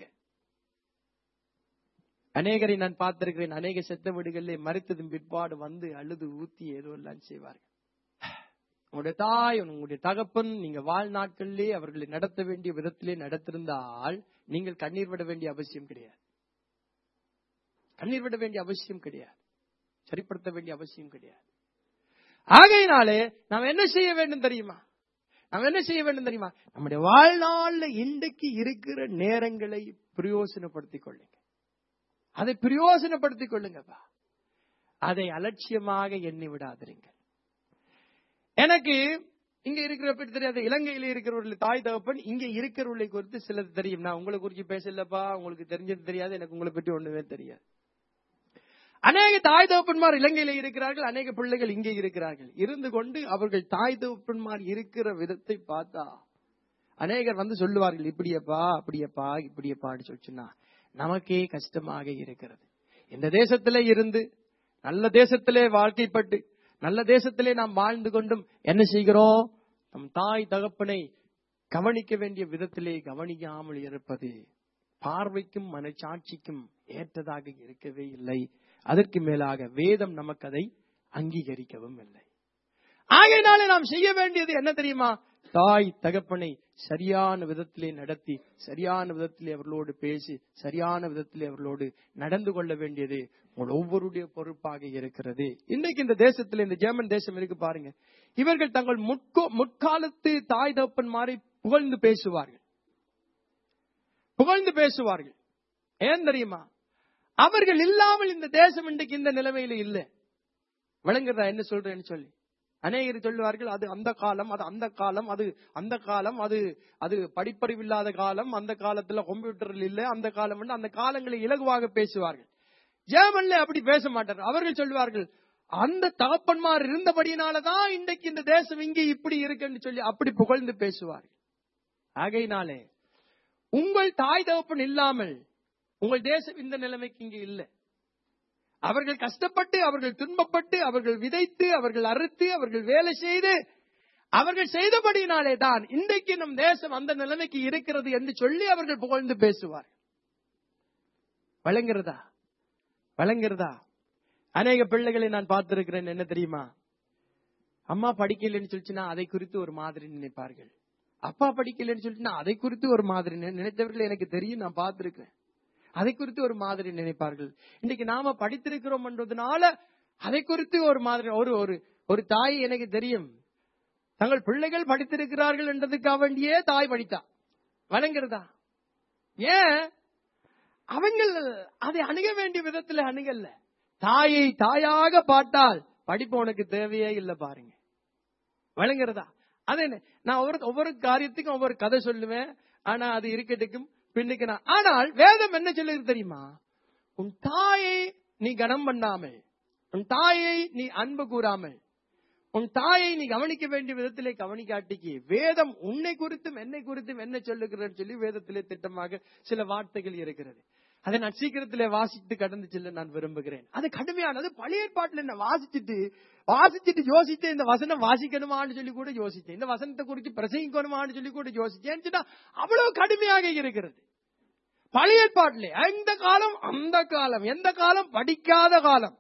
அநேகரை நான் பார்த்திருக்கிறேன் அநேக செத்த வீடுகளிலே மறித்ததும் பிற்பாடு வந்து அழுது ஊத்தி ஏதோ எல்லாம் செய்வார்கள் உங்களுடைய தாய் உங்களுடைய தகப்பன் நீங்க வாழ்நாட்களிலே அவர்களை நடத்த வேண்டிய விதத்திலே நடத்திருந்தால் நீங்கள் கண்ணீர் விட வேண்டிய அவசியம் கிடையாது கண்ணீர் விட வேண்டிய அவசியம் கிடையாது சரிப்படுத்த வேண்டிய அவசியம் கிடையாது ஆகையினாலே நாம் என்ன செய்ய வேண்டும் தெரியுமா நம்ம என்ன செய்ய வேண்டும் தெரியுமா நம்முடைய வாழ்நாள்ல இன்றைக்கு இருக்கிற நேரங்களை பிரயோசனப்படுத்திக் கொள்ளுங்க அதை பிரயோசனப்படுத்திக் கொள்ளுங்கப்பா அதை அலட்சியமாக எண்ணி விடாதிருங்க எனக்கு இங்க இருக்கிற பற்றி தெரியாது இலங்கையில இருக்கிறவர்கள் தாய் தகப்பன் இங்க இருக்கிறவர்களை குறித்து சிலது தெரியும் நான் உங்களை குறித்து பேசலப்பா உங்களுக்கு தெரிஞ்சது தெரியாது எனக்கு உங்களை பற்றி ஒண்ணுமே தெரியாது அநேக தாய் தகப்பன்மார் இலங்கையில இருக்கிறார்கள் அநேக பிள்ளைகள் இங்கே இருக்கிறார்கள் இருந்து கொண்டு அவர்கள் தாய் தகப்பன்மார் இருக்கிற விதத்தை பார்த்தா அநேகர் வந்து சொல்லுவார்கள் இப்படியப்பா அப்படியப்பா இப்படியப்பான்னு சொல்லிச்சுன்னா நமக்கே கஷ்டமாக இருக்கிறது இந்த தேசத்திலே இருந்து நல்ல தேசத்திலே வாழ்க்கைப்பட்டு நல்ல தேசத்திலே நாம் வாழ்ந்து கொண்டும் என்ன செய்கிறோம் நம் தாய் தகப்பனை கவனிக்க வேண்டிய விதத்திலே கவனிக்காமல் இருப்பது பார்வைக்கும் மனச்சாட்சிக்கும் ஏற்றதாக இருக்கவே இல்லை அதற்கு மேலாக வேதம் நமக்கு அதை அங்கீகரிக்கவும் இல்லை ஆகையினாலே நாம் செய்ய வேண்டியது என்ன தெரியுமா தாய் தகப்பனை சரியான விதத்திலே நடத்தி சரியான விதத்திலே அவர்களோடு பேசி சரியான விதத்திலே அவர்களோடு நடந்து கொள்ள வேண்டியது உங்கள் ஒவ்வொருடைய பொறுப்பாக இருக்கிறது இன்னைக்கு இந்த தேசத்துல இந்த ஜெர்மன் தேசம் இருக்கு பாருங்க இவர்கள் தங்கள் முற்கோ முற்காலத்து தாய் தகப்பன்மாரை புகழ்ந்து பேசுவார்கள் புகழ்ந்து பேசுவார்கள் ஏன் தெரியுமா அவர்கள் இல்லாமல் இந்த தேசம் இன்றைக்கு இந்த நிலைமையில இல்லை விளங்குறதா என்ன சொல்றேன்னு சொல்லி அநேகர் சொல்லுவார்கள் அது அந்த காலம் அது அந்த காலம் அது அந்த காலம் அது அது படிப்பறிவில்லாத காலம் அந்த காலத்துல கம்ப்யூட்டர் இல்ல அந்த காலம் வந்து அந்த காலங்களை இலகுவாக பேசுவார்கள் ஜெர்மன்ல அப்படி பேச மாட்டார் அவர்கள் சொல்லுவார்கள் அந்த தகப்பன்மார் இருந்தபடியினாலதான் இன்றைக்கு இந்த தேசம் இங்கே இப்படி இருக்குன்னு சொல்லி அப்படி புகழ்ந்து பேசுவார்கள் ஆகையினாலே உங்கள் தாய் தகப்பன் இல்லாமல் உங்கள் தேசம் இந்த நிலைமைக்கு இங்கே இல்லை அவர்கள் கஷ்டப்பட்டு அவர்கள் துன்பப்பட்டு அவர்கள் விதைத்து அவர்கள் அறுத்து அவர்கள் வேலை செய்து அவர்கள் செய்தபடியினாலே தான் இன்றைக்கு நம் தேசம் அந்த நிலைமைக்கு இருக்கிறது என்று சொல்லி அவர்கள் புகழ்ந்து பேசுவார் வழங்குறதா வழங்குறதா அநேக பிள்ளைகளை நான் பார்த்திருக்கிறேன் என்ன தெரியுமா அம்மா படிக்கலைன்னு சொல்லிச்சுன்னா அதை குறித்து ஒரு மாதிரி நினைப்பார்கள் அப்பா படிக்கலைன்னு சொல்லிச்சுன்னா அதை குறித்து ஒரு மாதிரி நினை- நினைத்தவர்கள் எனக்கு தெரியும் நான் பார்த்திருக்கிறேன் அதை குறித்து ஒரு மாதிரி நினைப்பார்கள் இன்னைக்கு நாம படித்திருக்கிறோம் என்றதுனால அதை குறித்து ஒரு மாதிரி ஒரு ஒரு ஒரு தாய் எனக்கு தெரியும் தங்கள் பிள்ளைகள் படித்திருக்கிறார்கள் என்றதுக்காக வேண்டியே தாய் படித்தா வழங்குறதா ஏன் அவங்கள் அதை அணுக வேண்டிய விதத்துல அணுகல்ல தாயை தாயாக பார்த்தால் படிப்பு உனக்கு தேவையே இல்லை பாருங்க வழங்குறதா அது என்ன நான் ஒவ்வொரு ஒவ்வொரு காரியத்துக்கும் ஒவ்வொரு கதை சொல்லுவேன் ஆனா அது இருக்கட்டுக்கும் பின்னுக்கு நான் ஆனால் வேதம் என்ன சொல்லுது தெரியுமா உன் தாயை நீ கனம் பண்ணாமல் உன் தாயை நீ அன்பு கூறாமல் உன் தாயை நீ கவனிக்க வேண்டிய விதத்திலே கவனிக்காட்டிக்கு வேதம் உன்னை குறித்தும் என்னை குறித்தும் என்ன சொல்லுகிறன்னு சொல்லி வேதத்திலே திட்டமாக சில வார்த்தைகள் இருக்கிறது அதை நான் சீக்கிரத்திலே வாசித்து கடந்து செல்ல நான் விரும்புகிறேன் அது கடுமையானது பழைய ஏற்பாட்டுல என்ன வாசிச்சுட்டு வாசிச்சுட்டு யோசித்து இந்த வசனம் வாசிக்கணுமான்னு சொல்லி கூட யோசிச்சேன் இந்த வசனத்தை குறித்து பிரசங்கிக்கணுமான்னு சொல்லி கூட யோசிச்சேன் சொன்னா அவ்வளவு கடுமையாக இருக்கிறது பழைய ஏற்பாட்டிலே எந்த காலம் அந்த காலம் எந்த காலம் படிக்காத காலம்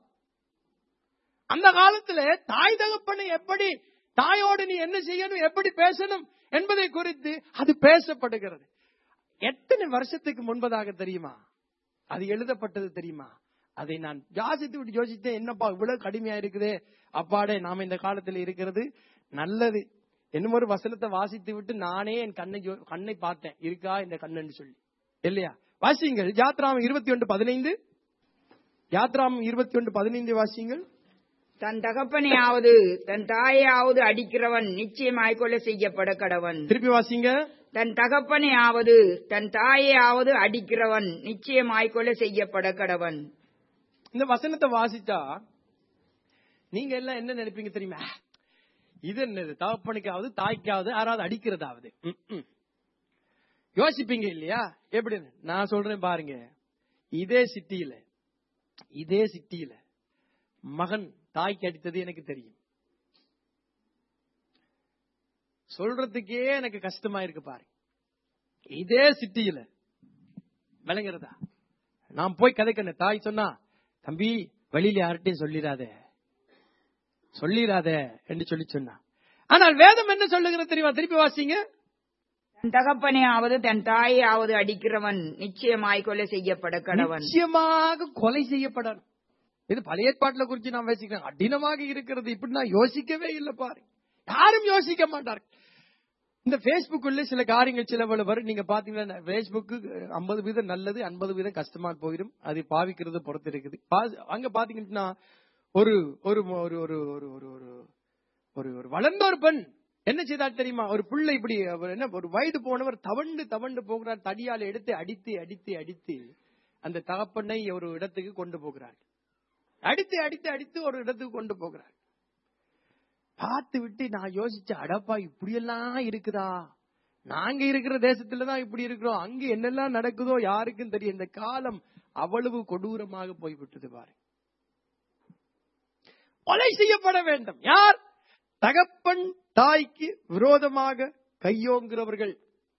அந்த காலத்துல தாய் தகப்பனை எப்படி தாயோடு நீ என்ன செய்யணும் எப்படி பேசணும் என்பதை குறித்து அது பேசப்படுகிறது எத்தனை வருஷத்துக்கு முன்பதாக தெரியுமா அது எழுதப்பட்டது தெரியுமா அதை நான் யோசித்து விட்டு யோசித்தேன் என்னப்பா இவ்வளவு கடுமையா இருக்குதே அப்பாடே நாம இந்த காலத்துல இருக்கிறது நல்லது என்னும் ஒரு வசனத்தை வாசித்து விட்டு நானே என் கண்ணை யோ- கண்ணை பார்த்தேன் இருக்கா இந்த கண்ணுன்னு சொல்லி இல்லையா வாசியுங்கள் யாத்ராம் இருபத்தி ஒன்று பதினைந்து யாத்ராம் இருபத்தி ஒன்று பதினைந்து வாசியுங்கள் தன் தகப்பனையாவது தன் தாயையாவது அடிக்கிறவன் நிச்சயமாய் கொலை செய்யப்பட கடவன் திருப்பி வாசிங்க தன் தகப்பனையாவது தன் தாயையாவது அடிக்கிறவன் நிச்சயமாய் கொலை செய்யப்பட கடவன் இந்த வசனத்தை வாசிச்சா நீங்க எல்லாம் என்ன நினைப்பீங்க தெரியுமா இது என்னது தகப்பனுக்காவது தாய்க்காவது யாராவது அடிக்கிறதாவது ம், ம். யோசிப்பீங்க இல்லையா எப்படின்னு நான் சொல்றேன் பாருங்க இதே சிட்டியில இதே சிட்டியில மகன் தாய்க்கு அடித்தது எனக்கு தெரியும் சொல்றதுக்கே எனக்கு கஷ்டமா இருக்கு பாருங்க இதே சிட்டியில விளங்குறதா நான் போய் கதைக்கணும் தாய் சொன்னா தம்பி வெளியில யார்கிட்டயும் சொல்லிடாத சொல்லிடாத என்று சொல்லி சொன்னா ஆனால் வேதம் என்ன சொல்லுகிறது தெரியுமா திருப்பி வாசிங்க தன் தகப்பனையாவது தன் தாயையாவது அடிக்கிறவன் நிச்சயமாய் கொலை செய்யப்பட கடவன் நிச்சயமாக கொலை செய்யப்படணும் இது பழைய ஏற்பாட்டுல குறிச்சு நான் யோசிக்கிறேன் கடினமாக இருக்கிறது இப்படி நான் யோசிக்கவே இல்லை பாரு யாரும் யோசிக்க மாட்டார்கள் இந்த Facebookக்குள்ள சில காரியங்கள் சில வேளை வரும் நீங்க பாத்தீங்கன்னா Facebook ஐம்பது வீதம் நல்லது ஐம்பது வீதம் கஷ்டமா போயிடும் அது பாவிக்கிறது பொறுத்து இருக்குது பா- அங்க பாத்தீங்கன்னா ஒரு ஒரு ஒரு ஒரு ஒரு ஒரு ஒரு ஒரு ஒரு வளர்ந்த ஒரு பெண் என்ன செய்தால் தெரியுமா ஒரு பிள்ளை இப்படி அவர் என்ன ஒரு வயது போனவர் தவண்டு தவண்டு போகிறார் தடியால் எடுத்து அடித்து அடித்து அடித்து அந்த தகப்பனை ஒரு இடத்துக்கு கொண்டு போகிறார் அடித்து அடித்து அடித்து ஒரு இடத்துக்கு கொண்டு போகிறார் பார்த்து விட்டு நான் யோசிச்ச அடப்பா இப்படியெல்லாம் இருக்குதா நாங்க இருக்கிற தேசத்துல தான் இப்படி இருக்கிறோம் அங்க என்னெல்லாம் நடக்குதோ யாருக்கும் தெரியும் இந்த காலம் அவ்வளவு கொடூரமாக போய்விட்டது பாரு கொலை செய்யப்பட வேண்டும் யார் தகப்பன் தாய்க்கு விரோதமாக கையோங்குறவர்கள்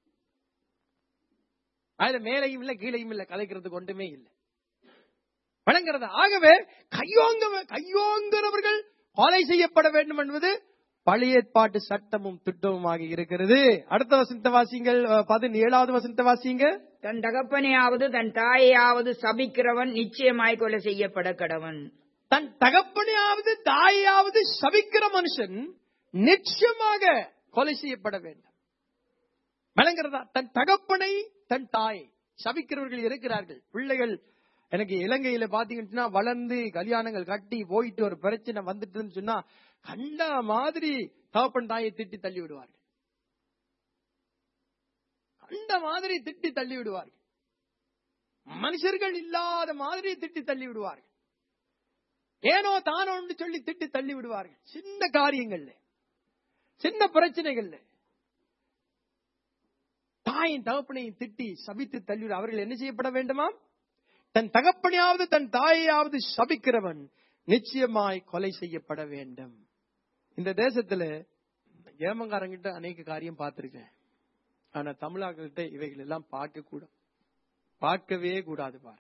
அதுல மேலையும் இல்ல கீழையும் இல்ல கதைக்கிறதுக்கு ஒன்றுமே இல்லை வழங்குறது ஆகவே கையோங்க கையோங்குறவர்கள் கொலை செய்யப்பட வேண்டும் என்பது பழைய ஏற்பாட்டு சட்டமும் திட்டமுமாக இருக்கிறது அடுத்த வசந்த வாசிங்கள் பதினேழாவது வசந்த வாசிங்க தன் தகப்பனையாவது தன் தாயையாவது சபிக்கிறவன் நிச்சயமாய் கொலை செய்யப்பட கடவன் தன் தகப்பனையாவது தாயாவது சபிக்கிற மனுஷன் நிச்சயமாக கொலை செய்யப்பட வேண்டும் விளங்குறதா தன் தகப்பனை தன் தாயை சபிக்கிறவர்கள் இருக்கிறார்கள் பிள்ளைகள் எனக்கு இலங்கையில பாத்தீங்கன்னா வளர்ந்து கல்யாணங்கள் கட்டி போயிட்டு ஒரு பிரச்சனை வந்துட்டுன்னு சொன்னா கண்ட மாதிரி தகப்பன் தாயை திட்டி தள்ளி விடுவார்கள் கண்ட மாதிரி திட்டி தள்ளி விடுவார்கள் மனுஷர்கள் இல்லாத மாதிரி திட்டி தள்ளி விடுவார்கள் ஏனோ தானோ என்று சொல்லி திட்டி தள்ளி விடுவார்கள் சின்ன காரியங்கள்ல சின்ன பிரச்சனைகள்ல தாயின் தகப்பனையும் திட்டி சபித்து தள்ளிவிட அவர்கள் என்ன செய்யப்பட வேண்டுமா தன் தகப்பனையாவது தன் தாயையாவது சபிக்கிறவன் நிச்சயமாய் கொலை செய்யப்பட வேண்டும் இந்த தேசத்துல ஏமங்காரங்கிட்ட அநேக காரியம் பார்த்திருக்கேன் ஆனா தமிழாக்கிட்ட இவைகள் எல்லாம் பார்க்க கூட பார்க்கவே கூடாது பாரு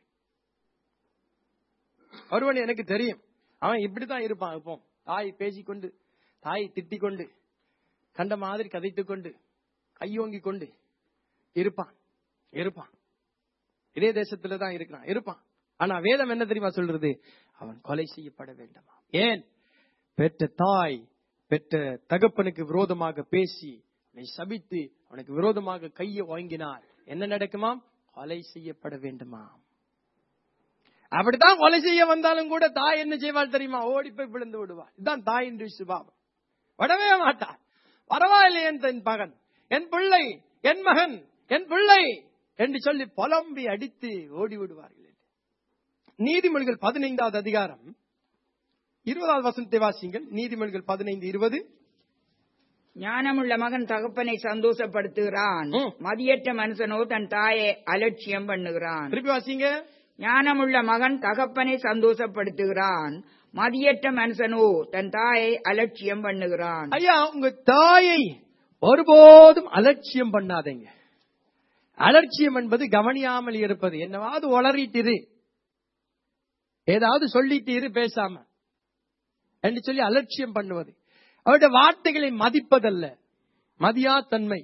ஒருவன் எனக்கு தெரியும் அவன் இப்படித்தான் இருப்பான் இப்போ தாய் பேசிக்கொண்டு தாயை திட்டிக் கொண்டு கண்ட மாதிரி கதைத்துக் கொண்டு கையோங்கி கொண்டு இருப்பான் இருப்பான் இதே தேசத்துல தான் இருக்கிறான் இருப்பான் ஆனா வேதம் என்ன தெரியுமா சொல்றது அவன் கொலை செய்யப்பட வேண்டுமா ஏன் பெற்ற தாய் பெற்ற தகப்பனுக்கு விரோதமாக பேசி அவனை சபித்து அவனுக்கு விரோதமாக கையை வாங்கினார் என்ன நடக்குமாம் கொலை செய்யப்பட வேண்டுமாம் அப்படித்தான் கொலை செய்ய வந்தாலும் கூட தாய் என்ன செய்வாள் தெரியுமா ஓடி போய் விழுந்து விடுவாள் இதுதான் தாயின் சுபாவம் விடவே மாட்டாள் பரவாயில்லை என் தன் மகன் என் பிள்ளை என் மகன் என் பிள்ளை என்று சொல்லி புலம்பி அடித்து ஓடி விடுவார்கள் நீதிமொழிகள் பதினைந்தாவது அதிகாரம் இருபதாவது வசனத்தை வாசிங்கள் நீதிமொழிகள் பதினைந்து இருபது ஞானமுள்ள மகன் தகப்பனை சந்தோஷப்படுத்துகிறான் ம். மதியற்ற மனுஷனோ தன் தாயை அலட்சியம் பண்ணுகிறான் திருப்பி வாசிங்க ஞானமுள்ள மகன் தகப்பனை சந்தோஷப்படுத்துகிறான் மதியற்ற மனுஷனோ தன் தாயை அலட்சியம் பண்ணுகிறான் ஐயா உங்க தாயை ஒருபோதும் அலட்சியம் பண்ணாதீங்க அலட்சியம் என்பது கவனியாமல் இருப்பது என்னவாவது உளறிட்டிரு ஏதாவது சொல்லிட்டீரு பேசாம என்று சொல்லி அலட்சியம் பண்ணுவது அவருடைய வார்த்தைகளை மதிப்பதல்ல மதியா தன்மை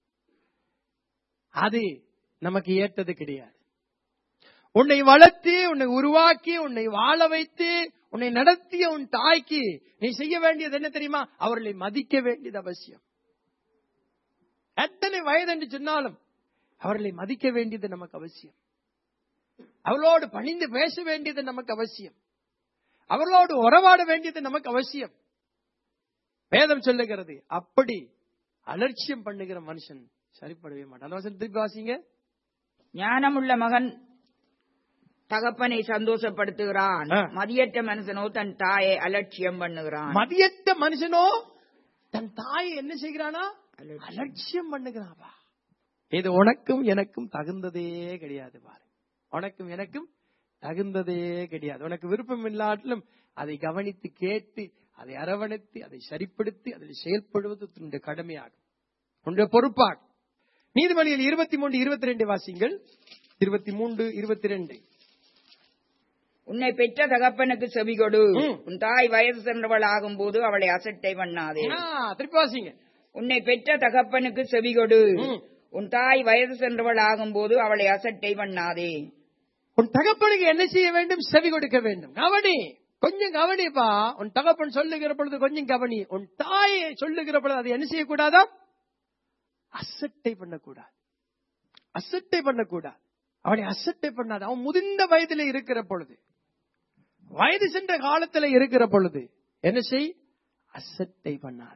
அது நமக்கு ஏற்றது கிடையாது உன்னை வளர்த்து உன்னை உருவாக்கி உன்னை வாழ வைத்து உன்னை நடத்திய உன் தாய்க்கு நீ செய்ய வேண்டியது என்ன தெரியுமா அவர்களை மதிக்க வேண்டியது அவசியம் எத்தனை வயது என்று சொன்னாலும் அவர்களை மதிக்க வேண்டியது நமக்கு அவசியம் அவளோடு பணிந்து பேச வேண்டியது நமக்கு அவசியம் அவர்களோடு உறவாட வேண்டியது நமக்கு அவசியம் வேதம் சொல்லுகிறது அப்படி அலட்சியம் பண்ணுகிற மனுஷன் சரிப்படவே மாட்டான் அந்த வசனம் திருப்பி வாசிங்க ஞானமுள்ள மகன் தகப்பனை சந்தோஷப்படுத்துகிறான் ஆ. மதியற்ற மனுஷனோ தன் தாயை அலட்சியம் பண்ணுகிறான் மதியற்ற மனுஷனோ தன் தாயை என்ன செய்கிறானா அலட்சியம். அலட்சியம் பண்ணுகிறாவா இது உனக்கும் எனக்கும் தகுந்ததே கிடையாது பாரு உனக்கும் எனக்கும் தகுந்ததே கிடையாது உனக்கு விருப்பம் இல்லாட்டிலும் அதை கவனித்து கேட்டு அதை அரவணைத்து அதை சரிப்படுத்தி அதில் செயல்படுவது உன்னுடைய கடமையாகும் உன்னுடைய பொறுப்பாகும் நீதிமொழியில் இருபத்தி மூன்று இருபத்தி ரெண்டு வாசிங்கள் இருபத்தி மூன்று இருபத்தி ரெண்டு உன்னை பெற்ற தகப்பனுக்கு செவி கொடு ம். உன் தாய் வயது சென்றவள் ஆகும்போது அவளை அசட்டை பண்ணாதே திருப்பி வாசிங்க உன்னை பெற்ற தகப்பனுக்கு செவி கொடு ம். உன் தாய் வயது சென்றவள் ஆகும்போது அவளை அசட்டை பண்ணாதே உன் தகப்பனுக்கு என்ன செய்ய வேண்டும் செவி கொடுக்க வேண்டும் கவனி கொஞ்சம் கவனிப்பா உன் தகப்பன் சொல்லுகிற பொழுது கொஞ்சம் கவனி உன் தாயை சொல்லுகிற பொழுது அதை என்ன செய்யக்கூடாதா அசட்டை பண்ணக்கூடாது அசட்டை பண்ணக்கூடாது அவனை அசட்டை பண்ணாது அவன் முதிர்ந்த வயதில இருக்கிற பொழுது வயது சென்ற காலத்துல இருக்கிற பொழுது என்ன செய் அசட்டை பண்ணாத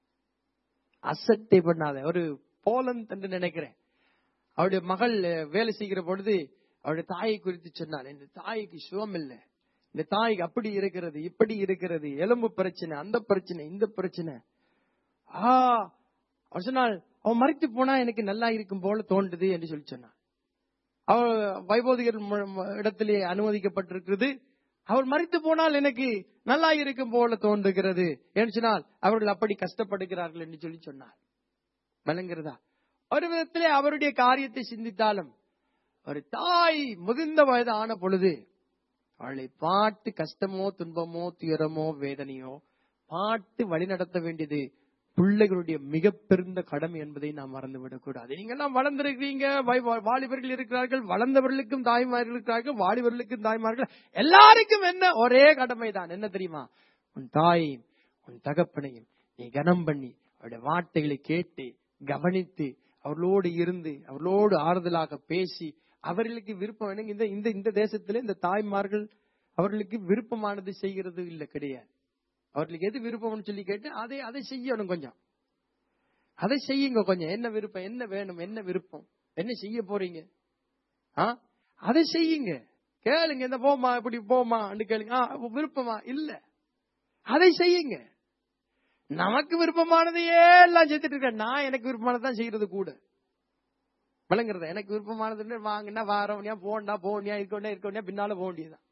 அசட்டை பண்ணாத ஒரு போலந்த் என்று நினைக்கிறேன் அவருடைய மகள் அஹ், வேலை செய்கிற பொழுது அவருடைய தாயை குறித்து சொன்னார் இந்த தாய்க்கு சுகம் இல்லை இந்த தாய்க்கு அப்படி இருக்கிறது இப்படி இருக்கிறது எலும்பு பிரச்சனை அந்த பிரச்சனை இந்த பிரச்சனை ஆ அவர் சொன்னால் அவன் மறைத்து போனா எனக்கு நல்லா இருக்கும் போல தோன்றுது என்று சொல்லி சொன்னான் அவள் வைபோதிகர் மு- மு- இடத்திலே அனுமதிக்கப்பட்டிருக்கிறது அவள் மறித்து போனால் எனக்கு நல்லா இருக்கும் போல தோன்றுகிறது என்று சொன்னால் அவர்கள் அப்படி கஷ்டப்படுகிறார்கள் என்று சொல்லி சொன்னார் விளங்குகிறதா ஒரு விதத்திலே அவருடைய காரியத்தை சிந்தித்தாலும் ஒரு தாய் முதிர்ந்த வயது ஆன பொழுது அவளை பார்த்து கஷ்டமோ துன்பமோ துயரமோ வேதனையோ பார்த்து வழி நடத்த வேண்டியது பிள்ளைகளுடைய மிக பெருந்த கடமை என்பதை நாம் மறந்துவிடக் கூடாது நீங்க எல்லாம் வளர்ந்திருக்கிறீங்க வை- வா- வாலிபர்கள் இருக்கிறார்கள் வளர்ந்தவர்களுக்கும் தாய்மார்கள் இருக்கிறார்கள் வாலிபர்களுக்கும் தாய்மார்கள் எல்லாருக்கும் என்ன ஒரே கடமை தான் என்ன தெரியுமா உன் தாயையும் உன் தகப்பனையும் நீ கனம் பண்ணி அவருடைய வார்த்தைகளை கேட்டு கவனித்து அவர்களோடு இருந்து அவர்களோடு ஆறுதலாக பேசி அவர்களுக்கு விருப்பம் வேணும் இந்த இந்த இந்த தேசத்துல இந்த தாய்மார்கள் அவர்களுக்கு விருப்பமானது செய்கிறது இல்ல கிடையாது அவர்களுக்கு எது விருப்பம்னு சொல்லி கேட்டு அதை அதை செய்யணும் கொஞ்சம் அதை செய்யுங்க கொஞ்சம் என்ன விருப்பம் என்ன வேணும் என்ன விருப்பம் என்ன செய்ய போறீங்க ஆ அதை செய்யுங்க கேளுங்க இந்த போமா இப்படி போமா கேளுங்க ஆ, விருப்பமா இல்ல அதை செய்யுங்க நமக்கு விருப்பமானதையே எல்லாம் செஞ்சுட்டு இருக்க நான் எனக்கு விருப்பமானதான் செய்யறது கூட விளங்குறதா எனக்கு விருப்பமானது வாங்கினா வாரவனியா போண்டா போனியா இருக்கோண்டா இருக்கோண்டா பின்னால போக வேண்டியதுதான்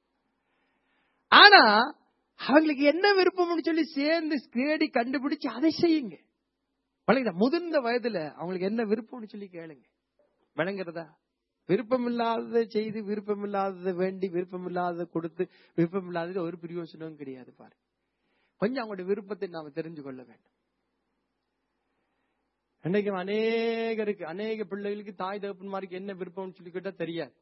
ஆனா அவங்களுக்கு என்ன விருப்பம்னு சொல்லி சேர்ந்து தேடி கண்டுபிடிச்சு அதை செய்யுங்க விளங்குதா முதிர்ந்த வயதுல அவங்களுக்கு என்ன விருப்பம்னு சொல்லி கேளுங்க விளங்குறதா விருப்பம் இல்லாததை செய்து விருப்பம் இல்லாததை வேண்டி விருப்பம் இல்லாததை கொடுத்து விருப்பம் இல்லாதது ஒரு பிரயோசனமும் கிடையாது பாரு கொஞ்சம் அவங்களுடைய விருப்பத்தை நாம தெரிஞ்சு கொள்ள வேண்டும் இன்னைக்கு அநேகருக்கு அநேக பிள்ளைகளுக்கு தாய் தகப்பன்மாருக்கு என்ன விருப்பம்னு சொல்லி கேட்டா தெரியாது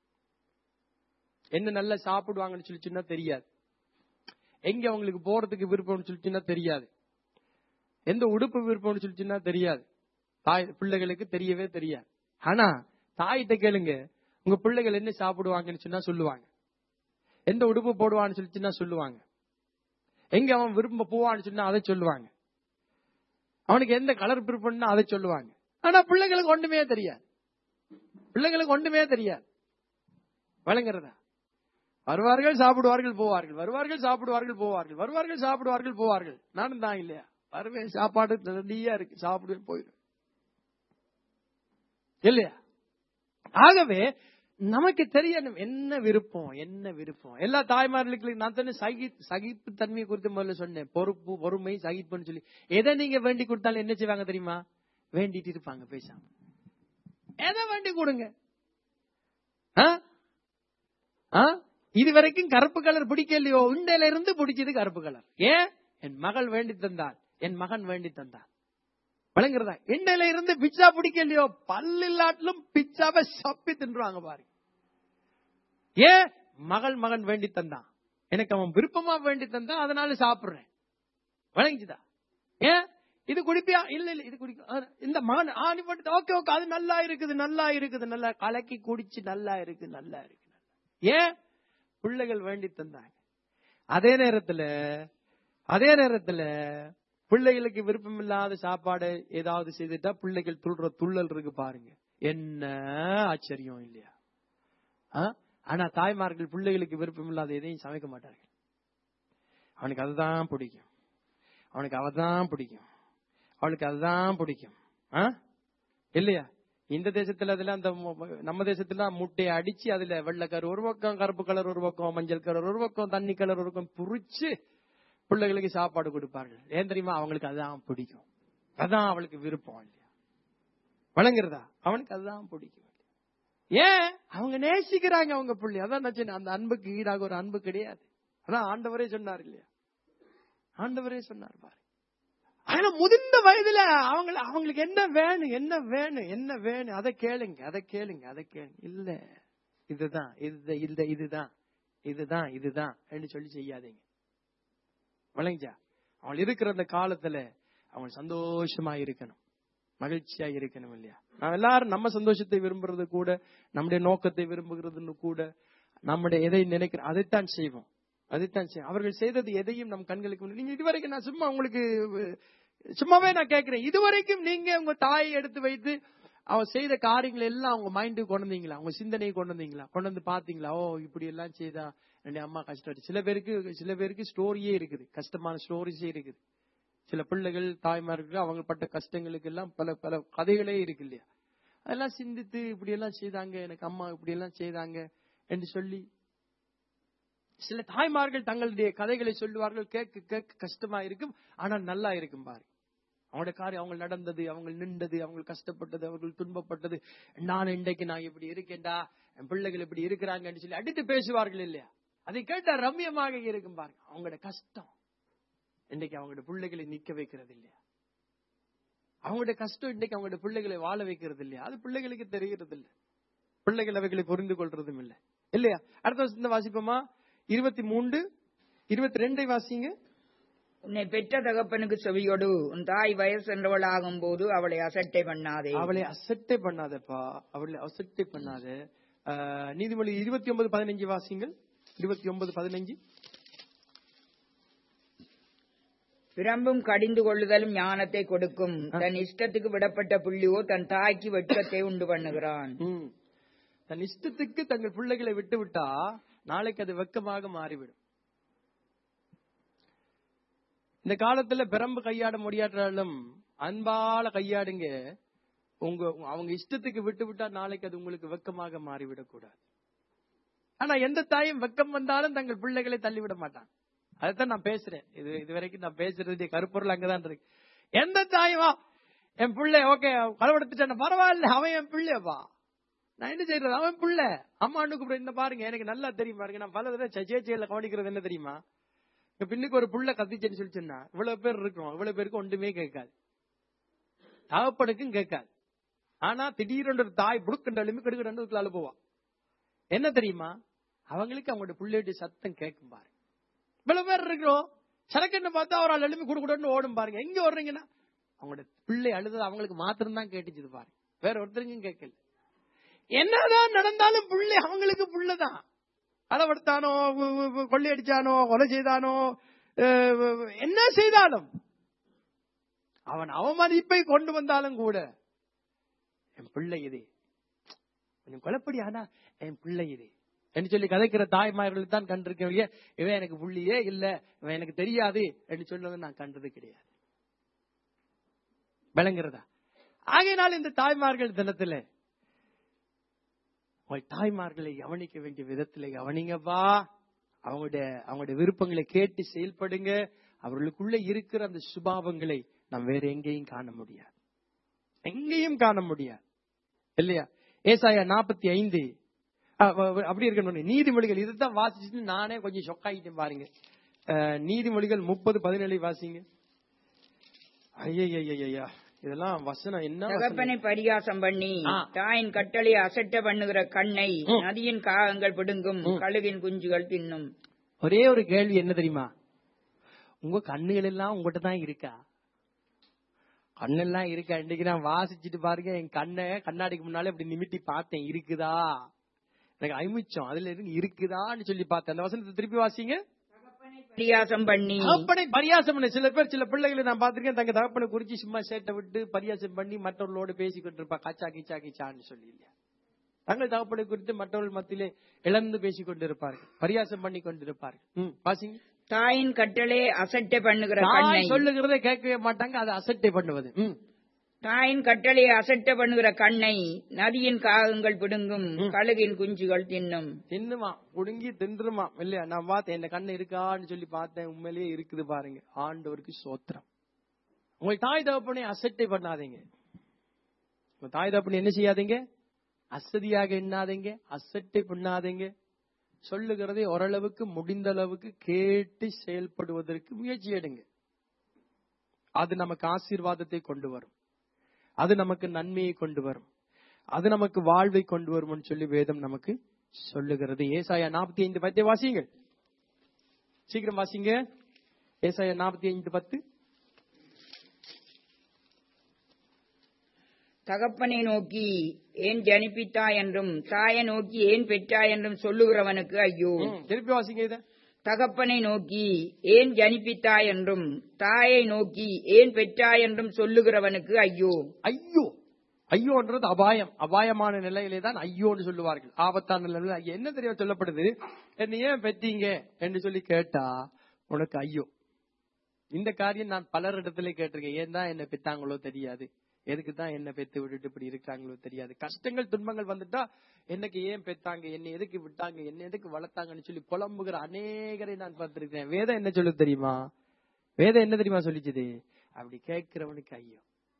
என்ன நல்லா சாப்பிடுவாங்கன்னு சொல்லி சொன்னா தெரியாது எங்க அவங்களுக்கு போறதுக்கு விருப்பம்னு சொல்லிச்சுன்னா தெரியாது எந்த உடுப்பு விருப்பம்னு சொல்லிச்சுன்னா தெரியாது தாய் பிள்ளைகளுக்கு தெரியவே தெரியாது ஆனா தாயிட்ட கேளுங்க உங்க பிள்ளைகள் என்ன சாப்பிடுவாங்கன்னு சொன்னா சொல்லுவாங்க எந்த உடுப்பு போடுவான்னு சொல்லிச்சுன்னா சொல்லுவாங்க எங்க அவன் விரும்ப போவான்னு சொன்னா அதை சொல்லுவாங்க அவனுக்கு எந்த கலர் விருப்பம்னா அதை சொல்லுவாங்க ஆனா பிள்ளைகளுக்கு ஒண்ணுமே தெரியாது பிள்ளைகளுக்கு ஒண்ணுமே தெரியாது வழங்குறதா வருவார்கள் சாப்பிடுவார்கள் போவார்கள் வருவார்கள் சாப்பிடுவார்கள் போவார்கள் வருவார்கள் சாப்பிடுவார்கள் போவார்கள் நானும் தான் இல்லையா வருவேன் சாப்பாடு ரெடியா இருக்கு சாப்பிடுவேன் போயிடும் இல்லையா ஆகவே நமக்கு தெரியணும் என்ன விருப்பம் என்ன விருப்பம் எல்லா தாய்மார்களுக்கு நான் தானே சகி சகிப்பு தன்மையை குறித்து முதல்ல சொன்னேன் பொறுப்பு பொறுமை சகிப்புன்னு சொல்லி எதை நீங்க வேண்டி கொடுத்தாலும் என்ன செய்வாங்க தெரியுமா வேண்டிட்டு இருப்பாங்க பேசாம எதை வேண்டி கொடுங்க ஆ? ஆ? இது வரைக்கும் கருப்பு கலர் பிடிக்கலையோ உண்டையில இருந்து பிடிச்சது கருப்பு கலர் ஏன் என் மகள் வேண்டி தந்தாள் என் மகன் வேண்டி தந்தான் விளங்குறதா எண்ணெயில இருந்து பிச்சா பிடிக்கலையோ பல்லில்லாட்டிலும் பிச்சாவை சப்பி தின்றுவாங்க பாரு ஏன் மகள் மகன் வேண்டி தந்தான் எனக்கு அவன் விருப்பமா வேண்டி தந்தான் அதனால சாப்பிடுறேன் விளங்கிச்சுதா ஏன் இது குடிப்பியா இல்ல இல்ல இது குடிக்க ஆ, இந்த மகன் ஆ, நீ போட்டு ஓகே ஓகே அது நல்லா இருக்குது நல்லா இருக்குது நல்லா கலக்கி குடிச்சு நல்லா இருக்கு நல்லா இருக்கு ஏன் பிள்ளைகள் வேண்டி தந்தாங்க அதே நேரத்துல அதே நேரத்துல பிள்ளைகளுக்கு விருப்பம் இல்லாத சாப்பாடு ஏதாவது செய்துட்டா பிள்ளைகள் துள்ளுற துள்ளல் இருக்கு பாருங்க என்ன ஆச்சரியம் இல்லையா ஆ? ஆனா தாய்மார்கள் பிள்ளைகளுக்கு விருப்பம் இல்லாத எதையும் சமைக்க மாட்டார்கள் அவனுக்கு அதுதான் பிடிக்கும் அவனுக்கு அவதான் பிடிக்கும் அவளுக்கு அதுதான் பிடிக்கும் ஆ? இல்லையா இந்த தேசத்துல அதுல அந்த மு- நம்ம தேசத்துல முட்டையை அடிச்சு அதுல வெள்ளை கரு ஒரு பக்கம் கருப்பு கலர் ஒரு பக்கம் மஞ்சள் கலர் ஒரு பக்கம் தண்ணி கலர் ஒரு பக்கம் புரிச்சு பிள்ளைகளுக்கு சாப்பாடு கொடுப்பார்கள் ஏன் தெரியுமா அவங்களுக்கு அதுதான் பிடிக்கும் அதான் அவளுக்கு விருப்பம் இல்லையா வழங்குறதா அவனுக்கு அதுதான் பிடிக்கும் ஏன் அவங்க நேசிக்கிறாங்க அவங்க பிள்ளை அதான் நான் சொன்னேன், அந்த அன்புக்கு ஈடாக ஒரு அன்பு கிடையாது அதான் ஆண்டவரே சொன்னார் இல்லையா ஆண்டவரே சொன்னார் பாரு ஆனா முதிர்ந்த வயதுல அவங்க அவங்களுக்கு என்ன வேணும் என்ன வேணும் என்ன வேணும் அதை கேளுங்க அதை கேளுங்க அதை கேளுங்க இல்ல இதுதான் இது இந்த இதுதான் இதுதான் இதுதான் என்று சொல்லி செய்யாதீங்க விளங்கிச்சா அவங்க இருக்கிற அந்த காலத்துல அவங்க சந்தோஷமா இருக்கணும் மகிழ்ச்சியா இருக்கணும் இல்லையா நாம் எல்லாரும் நம்ம சந்தோஷத்தை விரும்புறது கூட நம்முடைய நோக்கத்தை விரும்புகிறதுன்னு கூட நம்முடைய எதை நினைக்கிற அதைத்தான் செய்வோம் அதைத்தான் செய்வோம் அவர்கள் செய்தது எதையும் நம் கண்களுக்கு முன்னாடி- நீங்க இதுவரைக்கும் நான் சும்மா உங்களுக்கு அஹ், சும்மாவே நான் கேட்கிறேன் இதுவரைக்கும் நீங்க உங்க தாயை எடுத்து வைத்து அவ செய்த காரியங்கள் எல்லாம் அவங்க மைண்டுக்கு கொண்டு வந்தீங்களா அவங்க சிந்தனையை கொண்டு வந்தீங்களா கொண்டு வந்து பாத்தீங்களா ஓ இப்படி எல்லாம் செய்தா என்னுடைய அம்மா கஷ்டப்பட்டு சில பேருக்கு சில பேருக்கு ஸ்டோரியே இருக்குது கஷ்டமான ஸ்டோரிஸே இருக்குது சில பிள்ளைகள் தாய்மாருக்கு அவங்க பட்ட கஷ்டங்களுக்கு எல்லாம் பல பல கதைகளே இருக்கு இல்லையா அதெல்லாம் சிந்தித்து இப்படி எல்லாம் செய்தாங்க எனக்கு அம்மா இப்படி எல்லாம் செய்தாங்க என்று சொல்லி சில தாய்மார்கள் தங்களுடைய கதைகளை சொல்லுவார்கள் கேட்க கேட்க கஷ்டமா இருக்கும் ஆனால் நல்லா இருக்கும் பாரு அவங்களோட காரியம் அவங்க நடந்தது அவங்க நின்றது அவங்க கஷ்டப்பட்டது அவர்கள் துன்பப்பட்டது நான் இன்றைக்கு நான் இப்படி இருக்கேன்டா என் பிள்ளைகள் இப்படி இருக்கிறாங்கன்னு சொல்லி அடித்து பேசுவார்கள் இல்லையா அதை கேட்டா ரம்யமாக இருக்கும் பாருங்க அவங்களோட கஷ்டம் இன்னைக்கு அவங்களோட பிள்ளைகளை நிக்க வைக்கிறது இல்லையா அவங்களோட கஷ்டம் இன்னைக்கு அவங்களோட பிள்ளைகளை வாழ வைக்கிறது இல்லையா அது பிள்ளைகளுக்கு தெரிகிறது இல்ல பிள்ளைகள் அவைகளை புரிந்து கொள்றதும் இல்ல இல்லையா அடுத்த வருஷம் வாசிப்போமா இருபத்தி மூன்று இருபத்தி ரெண்டை வாசிங்க உன்னை பெற்ற தகப்பனுக்கு செவியொடு உன் தாய் வயசென்றவள் ஆகும் போது அவளை அசட்டை பண்ணாதே அவளை அசட்டை பண்ணாதப்பா அவளை அசட்டை பண்ணாத ஆஹ், நீதிமொழி இருபத்தி ஒன்பது பதினஞ்சு வாசிங்கள் இருபத்தி ஒன்பது பதினஞ்சு பிரம்பும் கடிந்து கொள்ளுதலும் ஞானத்தை கொடுக்கும் தன் இஷ்டத்துக்கு விடப்பட்ட புள்ளியோ தன் தாய்க்கு வெட்கத்தை உண்டு பண்ணுகிறான் ம். தன் இஷ்டத்துக்கு தங்கள் பிள்ளைகளை விட்டு விட்டா நாளைக்கு அது வெக்கமாக மாறிவிடும் இந்த காலத்துல பிரம்பு கையாட முடியாட்டாலும் அன்பால கையாடுங்க உங்க அவங்க இஷ்டத்துக்கு விட்டு விட்டா நாளைக்கு அது உங்களுக்கு வெக்கமாக மாறிவிடக் கூடாது ஆனா எந்த தாயும் வெக்கம் வந்தாலும் தங்கள் பிள்ளைகளை தள்ளிவிட மாட்டான் அதைத்தான் நான் பேசுறேன் இது இது வரைக்கும் நான் பேசுறது கருப்பொருள் அங்கதான் இருக்கு எந்த தாயுமா என் பிள்ளை ஓகே கலவெடுத்துட்டேன் பரவாயில்ல அவன் என் பிள்ளையப்பா நான் என்ன செய்யறது அவன் பிள்ளை அம்மா அண்ணுக்கு என்ன பாருங்க எனக்கு நல்லா தெரியும் பாருங்க நான் பல தடவை சேச்சியில கவனிக்கிறது என்ன தெரியுமா இங்க பின்னுக்கு ஒரு புள்ள கத்திச்சேன்னு சொல்லி சொன்னா இவ்வளவு பேர் இருக்கும் இவ்வளவு பேருக்கு ஒன்றுமே கேட்காது தகப்பனுக்கும் கேட்காது ஆனா திடீரென்று ஒரு தாய் புடுக்கண்ட எலும்பி கெடுக்கண்டு அழுப்புவா என்ன தெரியுமா அவங்களுக்கு அவங்களோட பிள்ளையுடைய சத்தம் கேட்கும் பாரு இவ்வளவு பேர் இருக்கிறோம் சரக்கண்ணை பார்த்தா ஒரு ஆள் எலும்பி குடுக்குடன்னு ஓடும் பாருங்க எங்க வர்றீங்கன்னா அவங்களோட பிள்ளை அழுது அவங்களுக்கு மாத்திரம் தான் கேட்டுச்சுது பாருங்க வேற ஒருத்தருக்கும் கேட்கல என்னதான் நடந்தாலும் பிள்ளை அவங்களுக்கு புள்ளதான் அளவெடுத்தானோ வு- வு- வு- கொள்ளையடிச்சானோ கொலை செய்தானோ அஹ், என்ன செய்தாலும் அவன் அவமதிப்பை கொண்டு வந்தாலும் கூட என் பிள்ளை இது கொஞ்சம் குழப்படி ஆனா என் பிள்ளை இது என்று சொல்லி கதைக்கிற தாய்மார்கள் தான் கண்டிருக்கேன் ஒழிய, இவன் எனக்கு புள்ளியே இல்ல இவன் எனக்கு தெரியாது என்று சொல்லுவது நான் கண்டது கிடையாது விளங்குறதா ஆகையினால் இந்த தாய்மார்கள் தினத்துல உங்கள் தாய்மார்களை கவனிக்க வேண்டிய விதத்துல கவனிங்கப்பா அவங்களுடைய அவங்களுடைய விருப்பங்களை கேட்டு செயல்படுங்க அவர்களுக்குள்ள இருக்கிற அந்த சுபாவங்களை நாம் வேற எங்கேயும் காண முடியாது எங்கேயும் காண முடியாது இல்லையா ஏசாயா நாற்பத்தி ஐந்து அப்படி இருக்கணும் நீதிமொழிகள் இதுதான் வாசிச்சுட்டு நானே கொஞ்சம் ஷொக்காயிட்டேன் பாருங்க அஹ், நீதிமொழிகள் முப்பது பதினேழு வாசிங்க ஐயா இதெல்லாம் வசனம் என்ன வசனம்? தகப்பனை பரியாசம் பண்ணி ஆ. தாயின் கட்டளை அசட்ட பண்ணுகிற கண்ணை ம். நதியின் காகங்கள் பிடுங்கும் ம். கழுகின் குஞ்சுகள் தின்னும் ஒரே ஒரு கேள்வி என்ன தெரியுமா உங்க கண்ணுகள் எல்லாம் உங்ககிட்ட தான் இருக்கா கண்ணெல்லாம் இருக்கா இன்னைக்கு நான் வாசிச்சுட்டு பாருங்க என் கண்ணை கண்ணாடிக்கு முன்னாலே இப்படி நிமிட்டி பார்த்தேன் இருக்குதா எனக்கு ஐமிச்சம் அதுல இருந்து இருக்குதான்னு சொல்லி பார்த்தேன் அந்த வசனத்தை திருப்பி வாசிங்க பரியாசம் பண்ணி தகப்பனை பரியாசம் பண்ண சில பேர் சில பிள்ளைகளை நான் பார்த்திருக்கேன் தங்க தகப்பனை குறிச்சு சும்மா சேட்டை விட்டு பரியாசம் பண்ணி மற்றவர்களோடு பேசிக்கிட்டு இருப்பா காச்சா கிச்சா கிச்சான்னு சொல்லி இல்லையா தங்கள் தகப்பனை குறித்து மற்றவர்கள் மத்தியிலே இழந்து பேசிக் கொண்டிருப்பார்கள் பரியாசம் பண்ணி கொண்டிருப்பார்கள் ம், வாசிங்க தாயின் கட்டளை அசட்டை பண்ணுகிற கண்ணை தாய் சொல்லுகிறதை கேட்கவே மாட்டாங்க அதை அசட்டை பண்ணுவது ம். தாயின் கட்டளை அசட்ட பண்ணுகிற கண்ணை நதியின் காகங்கள் பிடுங்கும் ம். கழுகின் குஞ்சுகள் தின்னும் தின்னுமா குடுங்கி தின்றுமா இல்லையா நான் பார்த்தேன் இந்த கண்ணு இருக்கான்னு சொல்லி பார்த்தேன் உண்மையிலேயே இருக்குது பாருங்க ஆண்டவருக்கு சோத்திரம் உங்கள் தாய் தகப்பனை அசட்டை பண்ணாதீங்க உங்க தாய் தகப்பனை என்ன செய்யாதீங்க அசதியாக எண்ணாதீங்க அசட்டை பண்ணாதீங்க சொல்லுகிறதை ஓரளவுக்கு முடிந்த அளவுக்கு கேட்டு செயல்படுவதற்கு முயற்சி எடுங்க அது நமக்கு ஆசீர்வாதத்தை கொண்டு வரும் அது நமக்கு நன்மையை கொண்டு வரும் அது நமக்கு வாழ்வை கொண்டு வரும்னு சொல்லி வேதம் நமக்கு சொல்லுகிறது ஏசாயா நாற்பத்தி ஐந்து பத்தை வாசிங்கள் சீக்கிரம் வாசிங்க ஏசாயா நாற்பத்தி ஐந்து பத்து தகப்பனை நோக்கி ஏன் ஜனிப்பித்தாய் என்றும் தாயை நோக்கி ஏன் பெற்றாய் என்றும் சொல்லுகிறவனுக்கு ஐயோ ம், திருப்பி வாசிங்க இத தகப்பனை நோக்கி ஏன் ஜனிப்பித்தாய் என்றும் தாயை நோக்கி ஏன் பெற்றாய் என்றும் சொல்லுகிறவனுக்கு ஐயோ ஐயோ ஐயோன்றது அபாயம் அபாயமான நிலையிலே தான் ஐயோன்னு சொல்லுவார்கள் ஆபத்தான நிலையில ஐயோ. என்ன தெரியும் சொல்லப்படுது என்ன ஏன் பெற்றீங்க என்று சொல்லி கேட்டா உனக்கு ஐயோ இந்த காரியம் நான் பலர் இடத்துல கேட்டிருக்கேன் ஏன் தான் என்ன பெத்தாங்களோ தெரியாது எதுக்கு தான் என்ன பெத்து விட்டுட்டு இப்படி இருக்காங்களோ தெரியாது கஷ்டங்கள் துன்பங்கள் வந்துட்டா எனக்கு ஏன் பெத்தாங்க என்ன எதுக்கு விட்டாங்க என்ன எதுக்கு வளர்த்தாங்கன்னு சொல்லி புலம்புகிற அநேகரை நான் பார்த்திருக்கேன் வேதம் என்ன சொல்லு தெரியுமா வேதம் என்ன தெரியுமா சொல்லிச்சுது அப்படி கேட்கிறவனுக்கு ஐயோ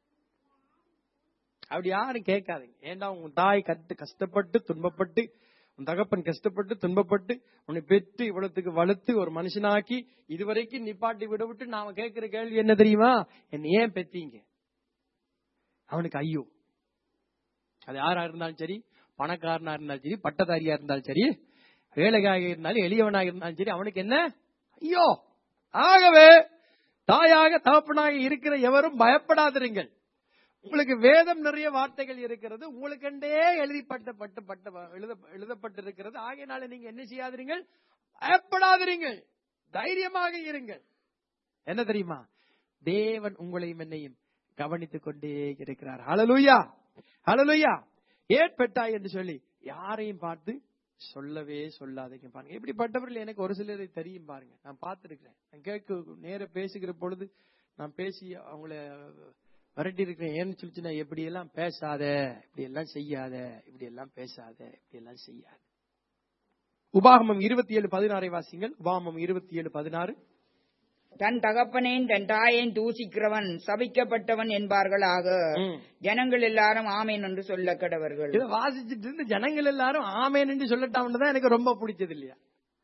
அப்படி யாரும் கேட்காதீங்க ஏண்டா உன் தாய் கட்டு கஷ்டப்பட்டு துன்பப்பட்டு உன் தகப்பன் கஷ்டப்பட்டு துன்பப்பட்டு உன்னை பெற்று இவ்வளவுக்கு வளர்த்து ஒரு மனுஷனாக்கி இதுவரைக்கும் நிப்பாட்டி விட விட்டு நாம கேட்கிற கேள்வி என்ன தெரியுமா என்ன ஏன் பெத்தீங்க அவனுக்கு ஐயோ அது யாரா இருந்தாலும் சரி பணக்காரனா இருந்தாலும் சரி பட்டதாரியா இருந்தாலும் சரி வேலைக்காக இருந்தாலும் எளியவனாக இருந்தாலும் சரி அவனுக்கு என்ன ஐயோ ஆகவே தாயாக தகப்பனாக இருக்கிற எவரும் பயப்படாதிருங்கள் உங்களுக்கு வேதம் நிறைய வார்த்தைகள் இருக்கிறது உங்களுக்கெண்டே எழுதிப்பட்ட பட்ட பட்ட எழுத எழுதப்பட்டிருக்கிறது ஆகையினால நீங்க என்ன செய்யாதிருங்கள் பயப்படாதிருங்கள் தைரியமாக இருங்கள் என்ன தெரியுமா தேவன் உங்களையும் என்னையும் கவனித்துக் கொண்டே இருக்கிறார் ஹalleluya ஹalleluya ஏன் பெட்டாய் என்று சொல்லி யாரையும் பார்த்து சொல்லவே சொல்லாதீங்க பாருங்க இப்படிப்பட்டவர்கள் எனக்கு ஒரு சிலரை தெரியும் பாருங்க நான் பார்த்திருக்கிறேன் நான் கேட்க நேர பேசுகிற பொழுது நான் பேசி அவங்கள விரட்டி இருக்கிறேன் ஏன்னு சொல்லிச்சுன்னா எப்படி எல்லாம் பேசாத இப்படி எல்லாம் செய்யாத இப்படி எல்லாம் பேசாத இப்படி எல்லாம் செய்யாத உபாகமம் இருபத்தி ஏழு பதினாறை வாசிங்கள் உபாகமம் இருபத்தி ஏழு பதினாறு தன் தகப்பனையும் தன் தாயையும் தூசிக்கிறவன் சபிக்கப்பட்டவன் என்பார்களாக ம். ஜனங்கள் எல்லாரும் ஆமேன் என்று சொல்ல கடவர்கள் இதை வாசிச்சுட்டு இருந்து ஜனங்கள் எல்லாரும் ஆமேன்னு சொல்லட்டாம்னு தான் எனக்கு ரொம்ப பிடிச்சது இல்லையா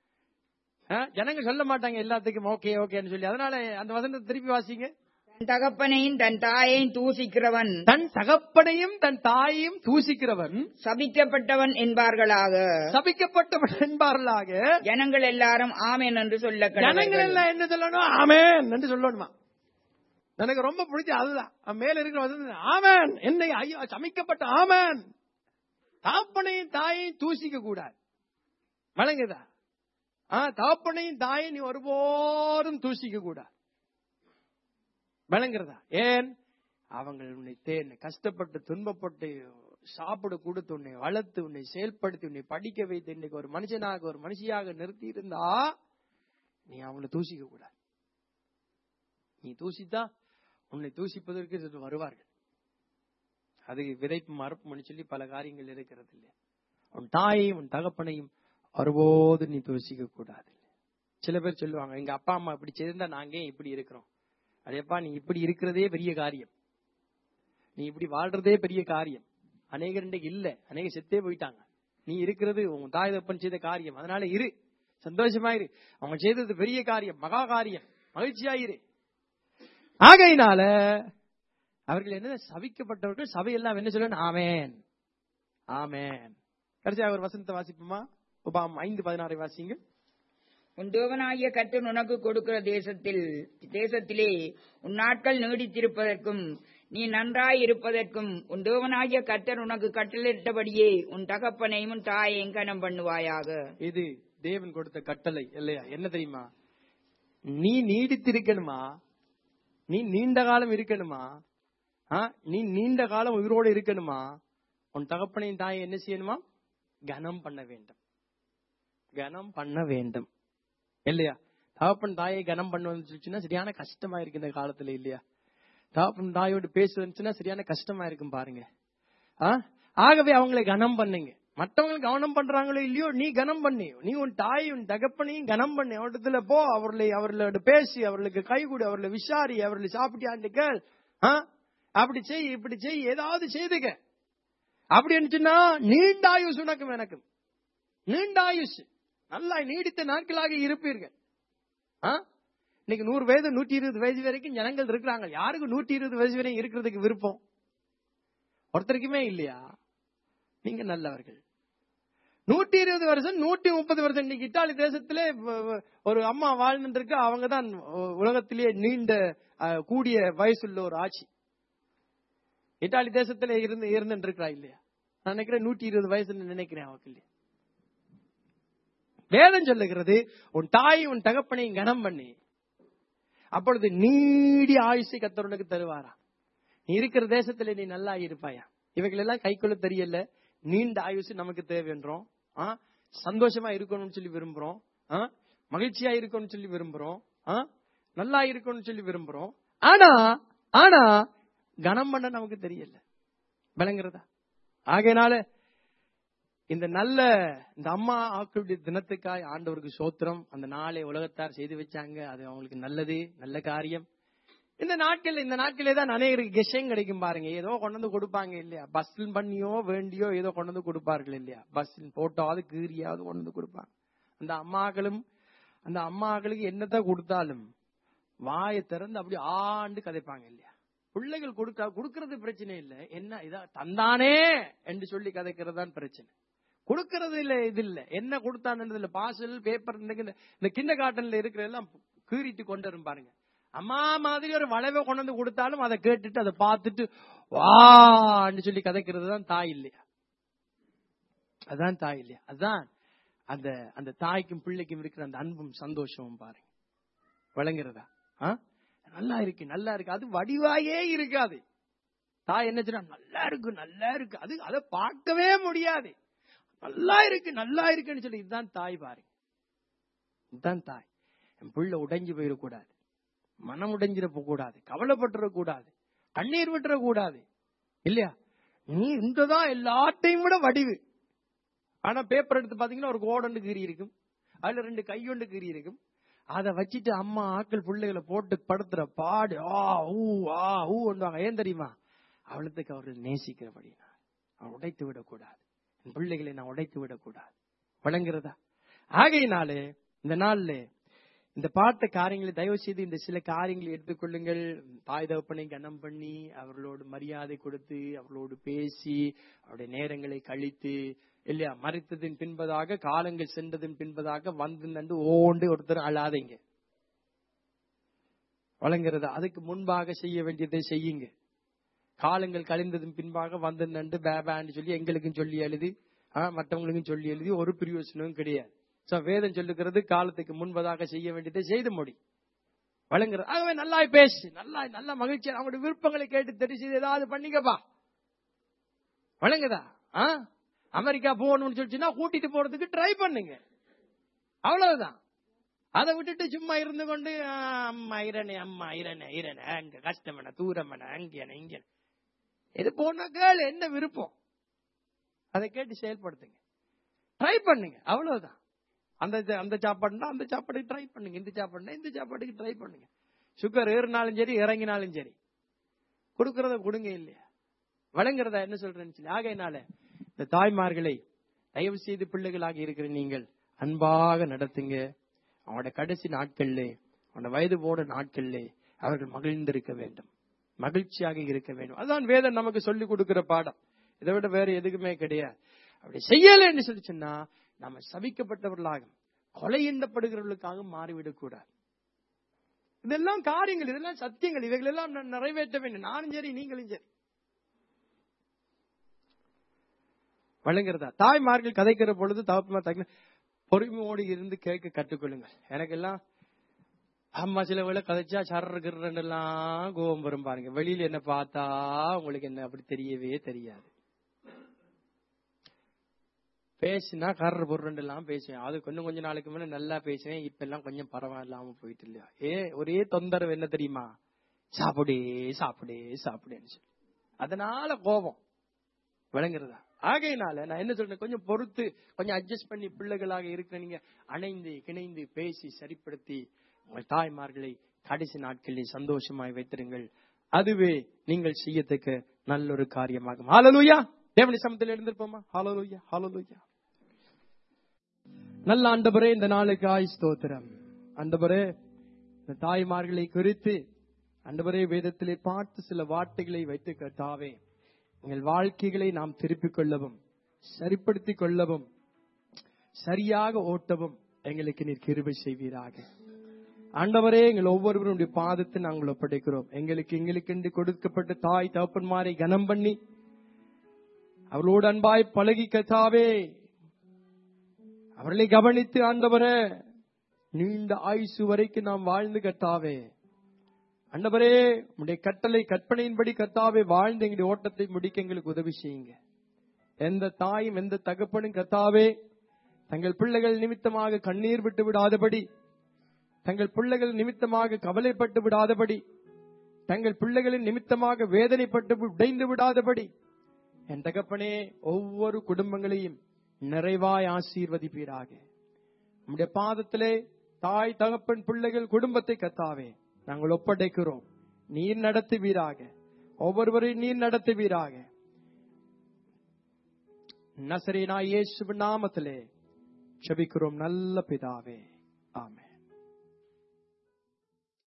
ஆ, ஜனங்க சொல்ல மாட்டாங்க எல்லாத்துக்கும் ஓகே ஓகேன்னு சொல்லி அதனால அந்த வசனத்தை திருப்பி வாசிங்க தன் தகப்பனையும் தன் தாயையும் தூசிக்கிறவன் தன் தகப்பனையும் தன் தாயையும் தூசிக்கிறவன் சபிக்கப்பட்டவன் என்பார்களாக சபிக்கப்பட்டவன் என்பார்களாக ஜனங்கள் எல்லாரும் ஆமேன் என்று சொல்ல ஜனங்கள் கடவர்கள் எல்லாம் என்ன சொல்லணும் ஆமேன் என்று சொல்லணுமா எனக்கு ரொம்ப பிடிச்ச அதுதான் அவன் மேல இருக்கிற வசனம் ஆமேன் என்னை ஐயோ சமைக்கப்பட்ட ஆமேன் தாப்பனையும் தாயையும் தூசிக்க கூடாது வழங்குதா ஆ தாப்பனையும் தாயை நீ ஒருபோதும் தூசிக்க கூடாது விளங்குறதா ஏன் அவங்கள் உன்னை தேன் கஷ்டப்பட்டு துன்பப்பட்டு சாப்பிட கொடுத்து உன்னை வளர்த்து உன்னை செயல்படுத்தி உன்னை படிக்க வைத்து இன்னைக்கு ஒரு மனுஷனாக ஒரு மனுஷியாக நிறுத்தி இருந்தா நீ அவங்கள தூசிக்க கூடாது நீ தூசித்தா உன்னை தூசிப்பதற்கு சிலர் வருவார்கள் அது விதைப்பு மறுப்புன்னு சொல்லி பல காரியங்கள் இருக்கிறது இல்லையா உன் தாயையும் உன் தகப்பனையும் ஒருபோது நீ தூசிக்க கூடாது சில பேர் சொல்லுவாங்க எங்க அப்பா அம்மா இப்படி செய்திருந்தா நாங்க ஏன் இப்படி இருக்கிறோம் அதேப்பா நீ இப்படி இருக்கிறதே பெரிய காரியம் நீ இப்படி வாழ்றதே பெரிய காரியம் அநேகர் இன்றைக்கு இல்ல அநேக செத்தே போயிட்டாங்க நீ இருக்கிறது உன் தாய் தப்பன் செய்த காரியம் அதனால இரு சந்தோஷமா இரு அவங்க செய்தது பெரிய காரியம் மகா காரியம் மகிழ்ச்சியா இரு ஆகையினால அவர்கள் என்ன சபிக்கப்பட்டவர்கள் சபையெல்லாம் என்ன சொல்லணும் ஆமேன் ஆமேன் கடைசியாக ஒரு வசனத்தை வாசிப்போமா உபாம் ஐந்து பதினாறை வாசிங்க உன் தேவனாகிய கர்த்தர் உனக்கு கொடுக்கிற தேசத்தில் தேசத்திலே உன் நாட்கள் நீடித்திருப்பதற்கும் நீ நன்றாய் இருப்பதற்கும் உன் தேவனாகிய கர்த்தர் உனக்கு கட்டளிட்டபடியே உன் தகப்பனையும் உன் தாயையும் கனம் பண்ணுவாயாக இது தேவன் கொடுத்த கட்டளை இல்லையா என்ன தெரியுமா நீ நீடித்திருக்கணுமா நீ நீண்ட காலம் இருக்கணுமா ஆ, நீ நீண்ட காலம் உயிரோடு இருக்கணுமா உன் தகப்பனையும் தாயை என்ன செய்யணுமா கனம் பண்ண வேண்டும் கனம் பண்ண வேண்டும் இல்லையா தகப்பன் தாயை கனம் பண்ணுன்னு சொல்லிச்சுன்னா சரியான கஷ்டமா இருக்கு இந்த காலத்துல இல்லையா தகப்பன் தாயோடு பேசுச்சுன்னா சரியான கஷ்டமா இருக்கும் பாருங்க ஆ? ஆகவே அவங்களை கனம் பண்ணுங்க மற்றவங்க கவனம் பண்றாங்களோ இல்லையோ நீ கனம் பண்ணி நீ உன் தாய் உன் தகப்பனையும் கனம் பண்ணி அவரிடத்துல போ அவர்களை அவர்களோட பேசி அவர்களுக்கு கை கொடு அவர்களை விசாரி அவர்களை சாப்பிட்டியாண்டு கேள் ஆ? அப்படி செய் இப்படி செய் ஏதாவது செய்துக அப்படி இருந்துச்சுன்னா நீண்ட ஆயுசு உனக்கும் எனக்கும் நீண்ட ஆயுசு நல்லா நீடித்த நாட்களாக இருப்பீர்கள் ஆ? இன்னைக்கு நூறு வயது நூற்றி இருபது வயசு வரைக்கும் ஜனங்கள் இருக்கிறாங்க யாருக்கு நூற்றி இருபது வயசு வரைக்கும் இருக்கிறதுக்கு விருப்பம் ஒருத்தருக்குமே இல்லையா நீங்க நல்லவர்கள் நூற்றி இருபது வருஷம் நூற்றி முப்பது வருஷம் இன்னைக்கு இத்தாலி தேசத்திலே வ- வ- ஒரு அம்மா வாழ்ந்துட்டு இருக்கு அவங்க தான் உலகத்திலேயே நீண்ட அஹ், கூடிய வயசுள்ள ஒரு ஆட்சி இத்தாலி தேசத்துல இருந்து இருந்துட்டு இருக்கிறா இல்லையா நான் நினைக்கிறேன் நூற்றி இருபது வயசுன்னு நினைக்கிறேன் அவக்கு இல்லையா வேதம் சொல்லுகிறது உன் தாய் உன் தகப்பனையும் கனம் பண்ணி அப்பொழுது நீடி ஆயுசை கத்தருனுக்கு தருவாரா நீ இருக்கிற தேசத்துல நீ நல்லா இருப்பாயா இவைகள் எல்லாம் கைக்குள்ள தெரியல நீண்ட ஆயுசு நமக்கு தேவைன்றோம் ஆ, சந்தோஷமா இருக்கணும்னு சொல்லி விரும்புறோம் ஆ, மகிழ்ச்சியா இருக்கணும்னு சொல்லி விரும்புறோம் ஆ, நல்லா இருக்கணும்னு சொல்லி விரும்புறோம் ஆனா ஆனா கனம் பண்ண நமக்கு தெரியல விளங்குறதா ஆகையினால இந்த நல்ல இந்த அம்மா ஆக்களுடைய தினத்துக்காய் ஆண்டவருக்கு சோத்திரம் அந்த நாளை உலகத்தார் செய்து வச்சாங்க அது அவங்களுக்கு நல்லது நல்ல காரியம் இந்த நாட்கள் இந்த நாட்களே தான் அநேகருக்கு கெஷம் கிடைக்கும் பாருங்க ஏதோ கொண்டு வந்து கொடுப்பாங்க இல்லையா பஸ்ஸில் பண்ணியோ வேண்டியோ ஏதோ கொண்டு வந்து கொடுப்பார்கள் இல்லையா பஸ்ஸில் போட்டாவது கீரியாவது கொண்டு வந்து கொடுப்பாங்க அந்த அம்மாக்களும் அந்த அம்மாக்களுக்கு என்னத்தான் கொடுத்தாலும் வாயை திறந்து அப்படி ஆண்டு கதைப்பாங்க இல்லையா பிள்ளைகள் கொடுக்க கொடுக்கறது பிரச்சனை இல்லை என்ன இதா தந்தானே என்று சொல்லி கதைக்கிறது தான் பிரச்சனை கொடுக்கறது இல்ல இது இல்ல என்ன கொடுத்தான்ன்றதுல பாசல் பேப்பர் இந்த இந்த கிண்ட காட்டன்ல இருக்கிற எல்லாம் கீறிட்டு கொண்டு வரும் பாருங்க அம்மா மாதிரி ஒரு வளைவை கொண்டு வந்து கொடுத்தாலும் அதை கேட்டுட்டு அதை பார்த்துட்டு வான்னு சொல்லி கதைக்கிறது தான் தாய் இல்லையா அதான் தாய் இல்லையா அதான் அந்த அந்த தாய்க்கும் பிள்ளைக்கும் இருக்கிற அந்த அன்பும் சந்தோஷமும் பாருங்க விளங்குறதா ஆ? நல்லா இருக்கு நல்லா இருக்கு அது வடிவாயே இருக்காது தாய் என்ன சொன்னா நல்லா இருக்கு நல்லா இருக்கு அது அதை பார்க்கவே முடியாது நல்லா இருக்கு நல்லா இருக்குன்னு சொல்லி இதுதான் தாய் பாருங்க இதுதான் தாய் என் பிள்ளை உடைஞ்சு போயிடக்கூடாது மனம் உடைஞ்சிட கூடாது கவலைப்பட்டுற கூடாது கண்ணீர் விட்டுற கூடாது இல்லையா நீ இந்ததான் எல்லாத்தையும் விட வடிவு ஆனா பேப்பர் எடுத்து பாத்தீங்கன்னா ஒரு கோடண்டு கீறி இருக்கும் அதுல ரெண்டு கையொண்டு கீறி இருக்கும் அதை வச்சுட்டு அம்மா ஆக்கள் பிள்ளைகளை போட்டு படுத்துற பாடு ஆ ஊ ஆ ஊ ஒன்றுவாங்க ஏன் தெரியுமா அவளுக்கு அவர்கள் நேசிக்கிறபடினா அவன் உடைத்து விடக்கூடாது என் பிள்ளைகளை நான் உடைத்து விடக்கூடாது வழங்குறதா ஆகையினாலே இந்த நாள்ல இந்த பார்த்த காரியங்களை தயவு செய்து இந்த சில காரியங்களை எடுத்துக்கொள்ளுங்கள் தாய் தகப்பனை கனம் பண்ணி அவர்களோடு மரியாதை கொடுத்து அவர்களோடு பேசி அவருடைய நேரங்களை கழித்து இல்லையா மறைத்ததின் பின்பதாக காலங்கள் சென்றதன் பின்பதாக வந்து நண்டு ஓண்டு ஒருத்தர் அழாதீங்க வழங்குறதா அதுக்கு முன்பாக செய்ய வேண்டியதை செய்யுங்க காலங்கள் கழிந்ததன் பின்பாக வந்து நண்டு பேபான்னு சொல்லி எங்களுக்கும் சொல்லி எழுதி ஆ, மற்றவங்களுக்கும் சொல்லி எழுதி ஒரு பிரயோசனமும் கிடையாது சோ வேதம் சொல்லுகிறது காலத்துக்கு முன்பதாக செய்ய வேண்டியதை செய்து முடி வழங்குறது ஆகவே நல்லா பேசு நல்லா நல்ல மகிழ்ச்சி அவங்களுடைய விருப்பங்களை கேட்டு தெரிஞ்சு ஏதாவது பண்ணிக்கப்பா வழங்குதா ஆ? அமெரிக்கா போகணும்னு சொல்லிச்சுன்னா கூட்டிட்டு போறதுக்கு ட்ரை பண்ணுங்க அவ்வளவுதான் அதை விட்டுட்டு சும்மா இருந்து கொண்டு ஆ, அம்மா இரனே அம்மா இரனே இரனே அங்க கஷ்டமன தூரமன அங்கே இங்க இது போனா கேளு என்ன விருப்பம் அதை கேட்டு செயல்படுத்துங்க ட்ரை பண்ணுங்க அவ்வளவுதான் அந்த ஜா- அந்த சாப்பாடுனா அந்த சாப்பாடுக்கு ட்ரை பண்ணுங்க இந்த சாப்பாடுனா இந்த சாப்பாடுக்கு ட்ரை பண்ணுங்க சுகர் ஏறினாலும் சரி இறங்கினாலும் சரி கொடுக்கறத கொடுங்க இல்லையா வழங்குறதா என்ன சொல்றேன்னு சொல்லி ஆகையினால இந்த தாய்மார்களை தயவு செய்து பிள்ளைகளாக இருக்கிற நீங்கள் அன்பாக நடத்துங்க அவனோட கடைசி நாட்கள்ல அவனோட வயது போன நாட்கள்ல அவர்கள் மகிழ்ந்திருக்க வேண்டும் மகிழ்ச்சியாக இருக்க வேண்டும் அதான் வேதம் நமக்கு சொல்லி கொடுக்கிற பாடம் இதை விட வேற எதுக்குமே கிடையாது அப்படி செய்யலைன்னு சொல்லி சொன்னா நம்ம சபிக்கப்பட்டவர்களாக கொலை எண்ணப்படுகிறவர்களுக்காக மாறிவிடக் கூடாது இதெல்லாம் காரியங்கள் இதெல்லாம் சத்தியங்கள் இவைகள் எல்லாம் நான் நிறைவேற்ற வேண்டும் நானும் சரி நீங்களும் சரி வழங்குறதா தாய்மார்கள் கதைக்கிற பொழுது தகப்பமா தங்க பொறுமையோடு இருந்து கேட்க கற்றுக்கொள்ளுங்கள் எனக்கெல்லாம் அம்மா சில வேளை கதைச்சா சர்றன்னு எல்லாம் கோபம் வரும் பாருங்க வெளியில என்ன பார்த்தா உங்களுக்கு என்ன அப்படி தெரியவே தெரியாது பேசினா கர்ற பொருள் எல்லாம் பேசுவேன் அது கொஞ்சம் கொஞ்ச நாளுக்கு முன்ன நல்லா பேசுவேன் இப்ப எல்லாம் கொஞ்சம் பரவாயில்லாம போயிட்டு இல்லையா ஏ ஒரே தொந்தரவு என்ன தெரியுமா சாப்பிடே சாப்பிடே சாப்பிடேன்னு சொல்லி அதனால கோபம் விளங்குறதா ஆகையினால நான் என்ன சொல்றேன் கொஞ்சம் பொறுத்து கொஞ்சம் அட்ஜஸ்ட் பண்ணி பிள்ளைகளாக இருக்கிற நீங்க அணைந்து கிணைந்து பேசி சரிப்படுத்தி உங்கள் தாய்மார்களை கடைசி நாட்களில் சந்தோஷமாய் வைத்திருங்கள் அதுவே நீங்கள் செய்யத்தக்க நல்ல ஒரு காரியமாகும் ஹalleluya தேவனி சமத்தில் எழுந்திருப்போமா ஹalleluya ஹalleluya நல்ல ஆண்டவரே இந்த நாளுக்காய் ஸ்தோத்திரம் ஆண்டவரே இந்த தாய்மார்களை குறித்து ஆண்டவரே வேதத்திலே பார்த்து சில வார்த்தைகளை வைத்து கட்டாவே எங்கள் வாழ்க்கைகளை நாம் திருப்பிக் கொள்ளவும் சரிப்படுத்திக் கொள்ளவும் சரியாக ஓட்டவும் எங்களுக்கு நீர் கிருபை செய்வீராக ஆண்டவரே எங்கள் ஒவ்வொருவருடைய பாதத்தை நாங்கள் ஒப்படைக்கிறோம் எங்களுக்கு எங்களுக்கு என்று கொடுக்கப்பட்ட தாய் தகப்பன்மாரை கனம் பண்ணி அவர்களோடு அன்பாய் பழகி கத்தாவே அவர்களை கவனித்து ஆண்டவரே நீண்ட ஆயுசு வரைக்கும் நாம் வாழ்ந்து கத்தாவே ஆண்டவரே உடைய கட்டளை கற்பனையின்படி கத்தாவே வாழ்ந்து எங்களுடைய ஓட்டத்தை முடிக்க எங்களுக்கு உதவி செய்யுங்க எந்த தாயும் எந்த தகப்பனும் கத்தாவே தங்கள் பிள்ளைகள் நிமித்தமாக கண்ணீர் விட்டு விடாதபடி தங்கள் பிள்ளைகள் நிமித்தமாக கவலைப்பட்டு விடாதபடி தங்கள் பிள்ளைகளின் நிமித்தமாக வேதனைப்பட்டு உடைந்து விடாதபடி என் தகப்பனே ஒவ்வொரு குடும்பங்களையும் நிறைவாய் ஆசீர்வதிப்பீராக நம்முடைய பாதத்திலே தாய் தகப்பன் பிள்ளைகள் குடும்பத்தை கத்தாவே நாங்கள் ஒப்படைக்கிறோம் நீர் நடத்துவீராக ஒவ்வொருவரையும் நீர் நடத்துவீராக நசரேனா இயேசுவின் நாமத்திலே செபிக்கிறோம் நல்ல பிதாவே ஆமென்